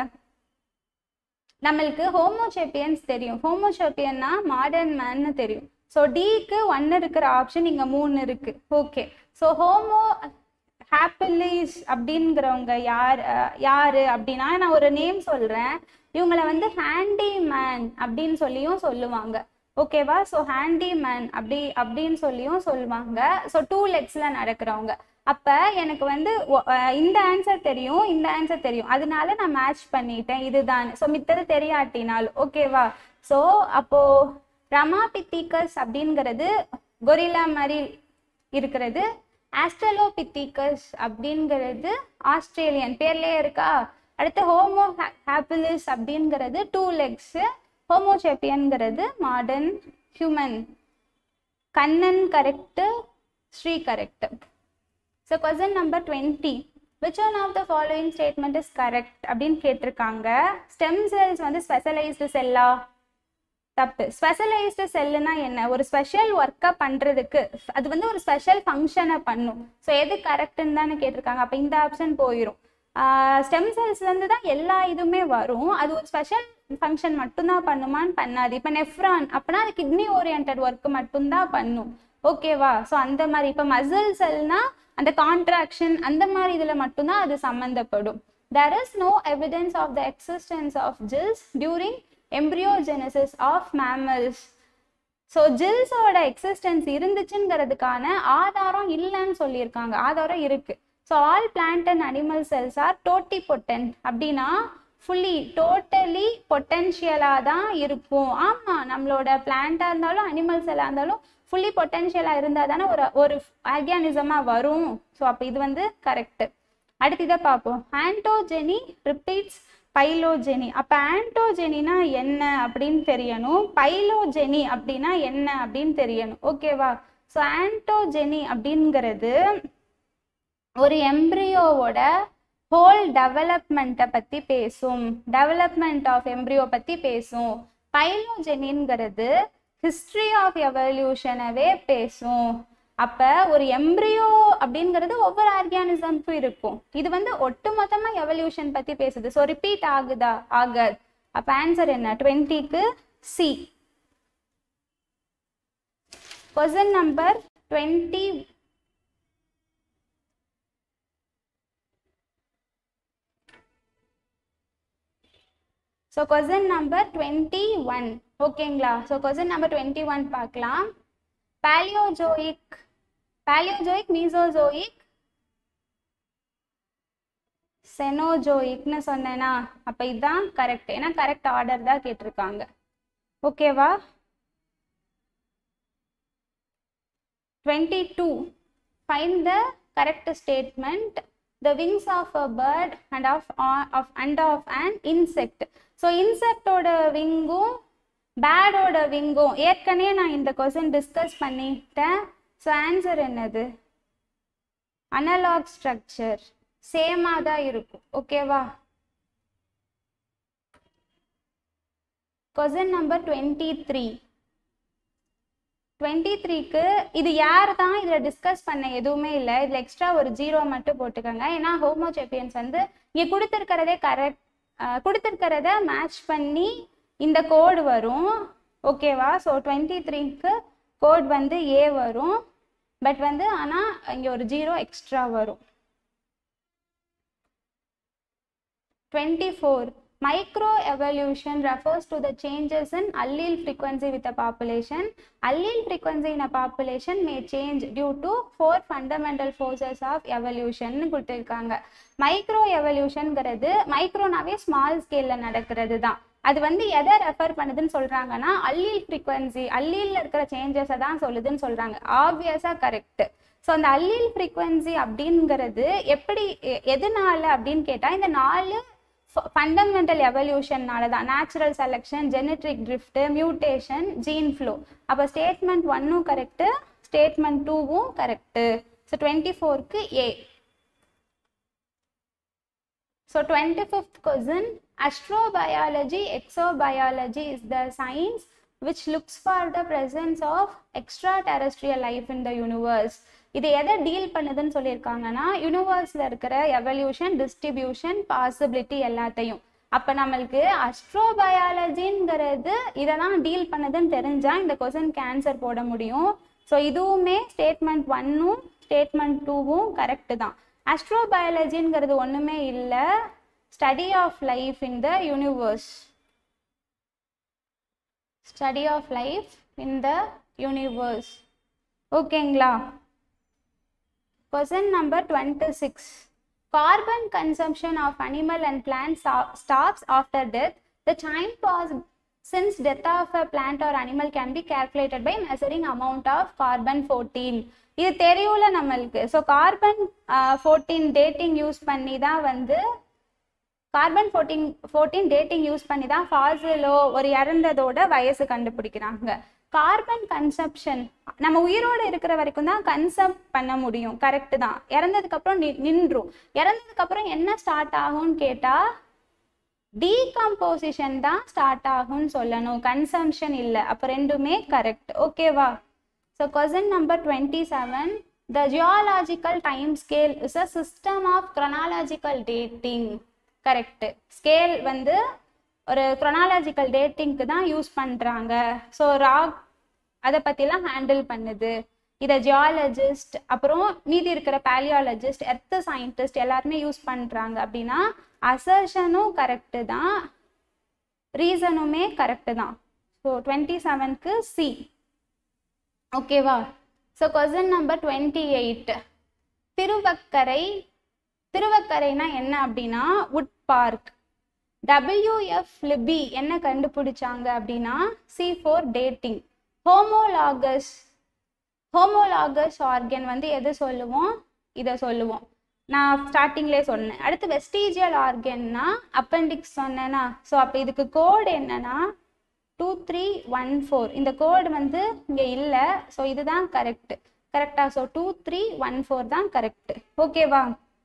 நம்மளுக்கு ஹோமோசேப்பியன்ஸ் தெரியும் ஹோமோசேப்பியன்னா மாடர்ன் மேன்னு தெரியும் ஸோ டிக்கு ஒன்று இருக்கிற ஆப்ஷன் இங்கே மூணு இருக்கு ஓகே ஸோ ஹோமோ ஹாப்பிலிஸ் அப்படிங்கிறவங்க யார் யாரு அப்படின்னா நான் ஒரு நேம் சொல்றேன் இவங்கள வந்து ஹேண்டி மேன் அப்படின்னு சொல்லியும் சொல்லுவாங்க ஓகேவா ஸோ ஹேண்டி மேன் அப்படி அப்படின்னு சொல்லியும் சொல்லுவாங்க ஸோ டூ லெக்ஸ்ல நடக்கிறவங்க அப்ப எனக்கு வந்து இந்த ஆன்சர் தெரியும் இந்த ஆன்சர் தெரியும் அதனால நான் மேட்ச் பண்ணிட்டேன் இதுதான் ஸோ மித்தது தெரியாட்டினால் ஓகேவா ஸோ அப்போ ரமாபித்திகஸ் அப்படிங்கிறது கொரில்லா மாதிரி இருக்கிறது ஆஸ்ட்ரலோபித்திகஸ் அப்படிங்கிறது ஆஸ்திரேலியன் பேர்லயே இருக்கா அடுத்து ஹோமோ ஹாப்பிலிஸ் அப்படிங்கிறது டூ லெக்ஸ் ஹோமோசேப்பியன்கிறது modern human Kannan correct Sri correct so question number twenty which one of the following statement is correct அப்படின்னு கேட்டிருக்காங்க ஸ்டெம் செல்ஸ் வந்து ஸ்பெஷலைஸ்டு செல்லா தப்பு ஸ்பெஷலைஸ்டு செல்லுனா என்ன ஒரு ஸ்பெஷல் ஒர்க்கை பண்ணுறதுக்கு அது வந்து ஒரு ஸ்பெஷல் ஃபங்க்ஷனை பண்ணும் ஸோ எது கரெக்டுன்னு தானே கேட்டிருக்காங்க அப்போ இந்த ஆப்ஷன் போயிடும் ஸ்டெம் செல்ஸ்லேருந்து தான் எல்லா இதுவுமே வரும் அது ஒரு ஸ்பெஷல் ஃபங்க்ஷன் மட்டும்தான் பண்ணுமான்னு பண்ணாது இப்போ நெஃப்ரான் அப்படின்னா அது கிட்னி ஓரியன்ட் ஒர்க் மட்டும்தான் பண்ணும் ஓகேவா ஸோ அந்த மாதிரி இப்போ மசில் செல்னா அந்த கான்ட்ராக்ஷன் அந்த மாதிரி இதில் மட்டும்தான் அது சம்மந்தப்படும் there is no evidence of the existence of gills during embryogenesis of mammals so ஜில்ஸோட எக்ஸிஸ்டன்ஸ் இருந்துச்சுங்கிறதுக்கான ஆதாரம் இல்லைன்னு சொல்லியிருக்காங்க ஆதாரம் இருக்கு so all plant and animal cells are totipotent அப்படின்னா ஃபுல்லி டோட்டலி பொட்டென்ஷியலாக தான் இருக்கும் ஆமாம் நம்மளோட பிளான்ட்டாக இருந்தாலும் அனிமல் செல்லாக இருந்தாலும் ஃபுல்லி பொட்டென்ஷியலாக இருந்தால் தானே ஒரு ஒரு ஆர்கானிசமாக வரும் ஸோ அப்போ இது வந்து கரெக்டு அடுத்து இதை பார்ப்போம் ஆன்டோஜெனி ரிப்பீட்ஸ் பைலோஜெனி அப்போ ஆன்டோஜெனினா என்ன அப்படின்னு தெரியணும் பைலோஜெனி அப்படின்னா என்ன அப்படின்னு தெரியணும் ஓகேவா ஸோ ஆன்டோஜெனி அப்படிங்கிறது ஒரு எம்ப்ரியோவோட ஹோல் டெவலப்மெண்ட்டை பற்றி பேசும் டெவலப்மெண்ட் ஆஃப் எம்ப்ரியோ பற்றி பேசும் பைலோஜெனிங்கிறது ஹிஸ்ட்ரி ஆஃப் எவல்யூஷனவே பேசும் அப்ப ஒரு எம்ப்ரியோ அப்படிங்கிறது ஒவ்வொரு ஆர்கானிசம்க்கும் இருக்கும் இது வந்து ஒட்டுமொத்தமா எவல்யூஷன் பத்தி பேசுது ஸோ ரிப்பீட் ஆகுதா ஆகாது அப்ப ஆன்சர் என்ன டுவெண்ட்டிக்கு C question number twenty so question number twenty one ஓகேங்களா so question number twenty one பார்க்கலாம் பேலியோஜோயிக் பேலியோஜோயிக் மீசோஜோயிக் செனோஜோயிக்னு சொன்னேனா அப்போ இதுதான் கரெக்ட் ஏன்னா கரெக்ட் ஆர்டர் தான் கேட்டிருக்காங்க ஓகேவா twenty two find the correct statement the wings of a bird and of, of and of an insect so இன்செக்டோட விங்கும் பேடோட விங்கும் ஏற்கனவே நான் இந்த கொஸ்டின் டிஸ்கஸ் பண்ணிட்டேன் ஸோ ஆன்சர் என்னது அனலாக் ஸ்ட்ரக்சர் சேமாக தான் இருக்கும் ஓகேவா கொஸ்டின் நம்பர் டுவெண்ட்டி த்ரீ டுவெண்ட்டி த்ரீக்கு இது யார் தான் இதில் டிஸ்கஸ் பண்ண எதுவுமே இல்லை இதில் எக்ஸ்ட்ரா ஒரு ஜீரோ மட்டும் போட்டுக்கோங்க ஏன்னா ஹோமோசேப்பியன்ஸ் வந்து இங்கே கொடுத்துருக்கிறதே கரெக்ட் கொடுத்துருக்கிறத மேட்ச் பண்ணி இந்த கோடு வரும் ஓகேவா ஸோ டுவெண்ட்டி த்ரீக்கு கோட் வந்து ஏ வரும் பட் வந்து ஆனால் இங்கே ஒரு ஜீரோ எக்ஸ்ட்ரா வரும் twenty four Micro evolution refers to the changes in allele frequency with a population. Allele frequency in a population may change due to four fundamental forces of evolution கொடுத்துருக்காங்க micro எவல்யூஷன்ங்கிறது மைக்ரோனாவே small ஸ்கேல்ல நடக்கிறது தான் அது வந்து எதை ரெஃபர் பண்ணுதுன்னு சொல்றாங்கன்னா அல்லீல் ஃப்ரீக்வன்சி அல்லீல்ல இருக்கிற சேஞ்சஸை தான் சொல்லுதுன்னு சொல்றாங்க ஆப்வியஸா கரெக்ட் ஸோ அந்த அல்லீல் ஃப்ரீக்வன்சி அப்படிங்கிறது எப்படி எ- எதனால அப்படின்னு கேட்டா இந்த நாலு ஃபண்டமெண்டல் எவல்யூஷன்னால தான் natural selection genetic drift mutation gene flow அப்போ ஸ்டேட்மெண்ட் ஒன்னும் கரெக்டு ஸ்டேட்மெண்ட் டூவும் கரெக்டு ஸோ டுவெண்ட்டி ஃபோருக்கு A So 25th question, astrobiology, exobiology is the science which looks for the presence of extraterrestrial life in the universe. இது எதை deal பண்ணுதுன்னு சொல்லியிருக்காங்கன்னா யூனிவர்ஸ்ல இருக்கிற evolution distribution possibility எல்லாத்தையும் அப்ப நம்மளுக்கு அஸ்ட்ரோபயாலஜிங்கிறது இதை தான் டீல் பண்ணுதுன்னு தெரிஞ்சா இந்த கொஸ்டினுக்கு ஆன்சர் போட முடியும் ஸோ இதுவுமே ஸ்டேட்மெண்ட் ஒன்னும் ஸ்டேட்மெண்ட் டூவும் கரெக்டு தான் அஸ்ட்ரோபயாலஜிங்கிறது ஒன்றுமே இல்லை study of life in the universe study of life in the universe ஓகேங்களா Question number 26. Carbon consumption of animal and plant sto- stops after death. The time passed since death of a plant or animal can be calculated by measuring amount of carbon 14. இது தெரியும்ல நம்மளுக்கு so carbon fourteen dating use பண்ணி தான் வந்து carbon fourteen fourteen dating use பண்ணி தான் ஃபாசிலோ ஒரு இறந்ததோட வயசு கண்டுபிடிக்கிறாங்க கார்பன் கன்சப்ஷன் நம்ம உயிரோடு இருக்கிற வரைக்கும் தான் கன்சம் பண்ண முடியும் கரெக்ட் தான் இறந்ததுக்கு அப்புறம் நி நின்றும் இறந்ததுக்கு அப்புறம் என்ன ஸ்டார்ட் ஆகும்னு கேட்டா டீகம்போசிஷன் தான் ஸ்டார்ட் ஆகும்னு சொல்லணும் கன்சம்ஷன் இல்லை அப்போ ரெண்டுமே கரெக்ட் ஓகேவா so question number twenty seven the geological time scale is a system of chronological dating correct scale வந்து ஒரு chronological டேட்டிங்க்கு தான் யூஸ் பண்ணுறாங்க ஸோ ராக் அதை பற்றிலாம் ஹேண்டில் பண்ணுது இதை ஜியாலஜிஸ்ட் அப்புறம் மீதி இருக்கிற பேலியாலஜிஸ்ட் எர்த் சயின்டிஸ்ட் எல்லாருமே யூஸ் பண்ணுறாங்க அப்படின்னா அசர்ஷனும் கரெக்டு தான் ரீசனுமே கரெக்டு தான் ஸோ டுவெண்ட்டி செவனுக்கு சி ஓகேவா so question number twenty eight Thiruvakkarai திருவக்கரைனா என்ன அப்படின்னா உட் பார்க் டபிள்யூஎஃப் லிபி என்ன கண்டுபிடிச்சாங்க அப்படின்னா C four dating homologous homologous organ வந்து எது சொல்லுவோம் இதை சொல்லுவோம் நான் ஸ்டார்டிங்லேயே சொன்னேன் அடுத்து வெஸ்டீஜியல் ஆர்கன்னா அப்பெண்டிக்ஸ் சொன்னேன்னா ஸோ அப்போ இதுக்கு கோடு என்னன்னா டூ த்ரீ ஒன் ஃபோர் இந்த கோடு வந்து இங்கே இல்லை ஸோ இதுதான் கரெக்ட் கரெக்டா so two three one four தான் கரெக்ட் ஓகேவா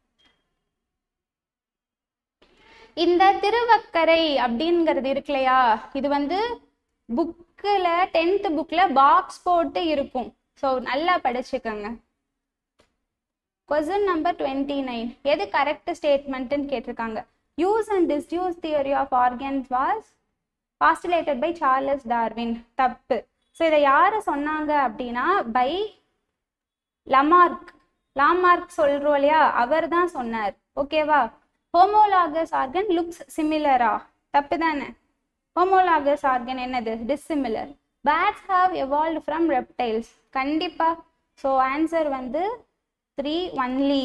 இந்த திருவக்கரை அப்படிங்கிறது இருக்கு இல்லையா இது வந்து புக்கில் டென்த்து புக்கில் பாக்ஸ் போட்டு இருக்கும் ஸோ நல்லா படிச்சுக்கோங்க கொஸ்டின் நம்பர் டுவெண்ட்டி நைன் எது கரெக்ட் ஸ்டேட்மெண்ட்னு கேட்டிருக்காங்க use and disuse theory of organs was postulated by Charles Darwin தப்பு ஸோ இதை யார் சொன்னாங்க அப்படின்னா பை லமார்க் லாமார்க் சொல்றோம் இல்லையா அவர் தான் சொன்னார் ஓகேவா ஹோமோலாகஸ் ஆர்கன் லுக்ஸ் சிமிலரா தப்பு தானே ஹோமோலாகஸ் ஆர்கன் என்னது dissimilar bats have evolve from reptiles கண்டிப்பா ஸோ ஆன்சர் வந்து three only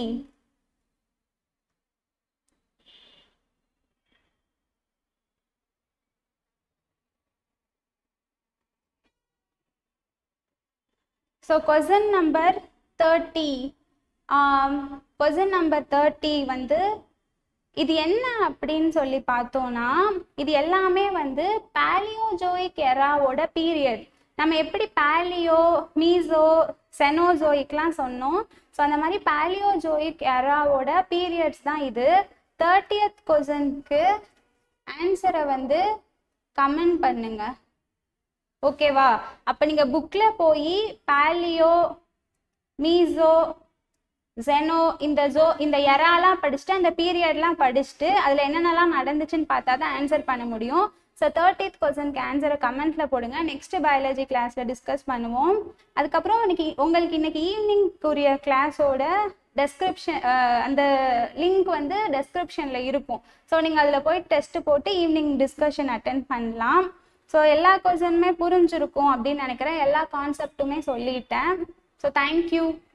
so question number thirty question number thirty வந்து இது என்ன அப்படின்னு சொல்லி பார்த்தோம்னா இது எல்லாமே வந்து பேலியோஜோயிக் எராவோட பீரியட் நம்ம எப்படி பேலியோ மீசோ செனோஜோயிக்லாம் சொன்னோம் ஸோ அந்த மாதிரி பேலியோஜோயிக் எராவோட பீரியட்ஸ் தான் இது தேர்ட்டியத் கொஸ்டினுக்கு ஆன்சரை வந்து கமெண்ட் பண்ணுங்க ஓகேவா அப்போ நீங்கள் புக்கில் போய் பேலியோ மீசோ ஜெனோ இந்த ஜோ இந்த எராலாம் படிச்சுட்டு அந்த பீரியட்லாம் படிச்சுட்டு அதில் என்னென்னலாம் நடந்துச்சுன்னு பார்த்தா தான் ஆன்சர் பண்ண முடியும் ஸோ தேர்ட்டித் கொஸ்டினுக்கு ஆன்சரை கமெண்ட்டில் போடுங்க நெக்ஸ்ட் பயாலஜி கிளாஸில் டிஸ்கஸ் பண்ணுவோம் அதுக்கப்புறம் இன்னைக்கு உங்களுக்கு இன்னைக்கு ஈவினிங்குரிய கிளாஸோட டெஸ்கிரிப்ஷன் அந்த லிங்க் வந்து டெஸ்கிரிப்ஷனில் இருக்கும் ஸோ நீங்கள் அதில் போய் டெஸ்ட் போட்டு ஈவினிங் டிஸ்கஷன் அட்டன் பண்ணலாம் ஸோ எல்லா கொஸ்டினுமே புரிஞ்சிருக்கும் அப்படின்னு நினைக்கிறேன் எல்லா கான்செப்ட்டுமே சொல்லிட்டேன் ஸோ தேங்க்யூ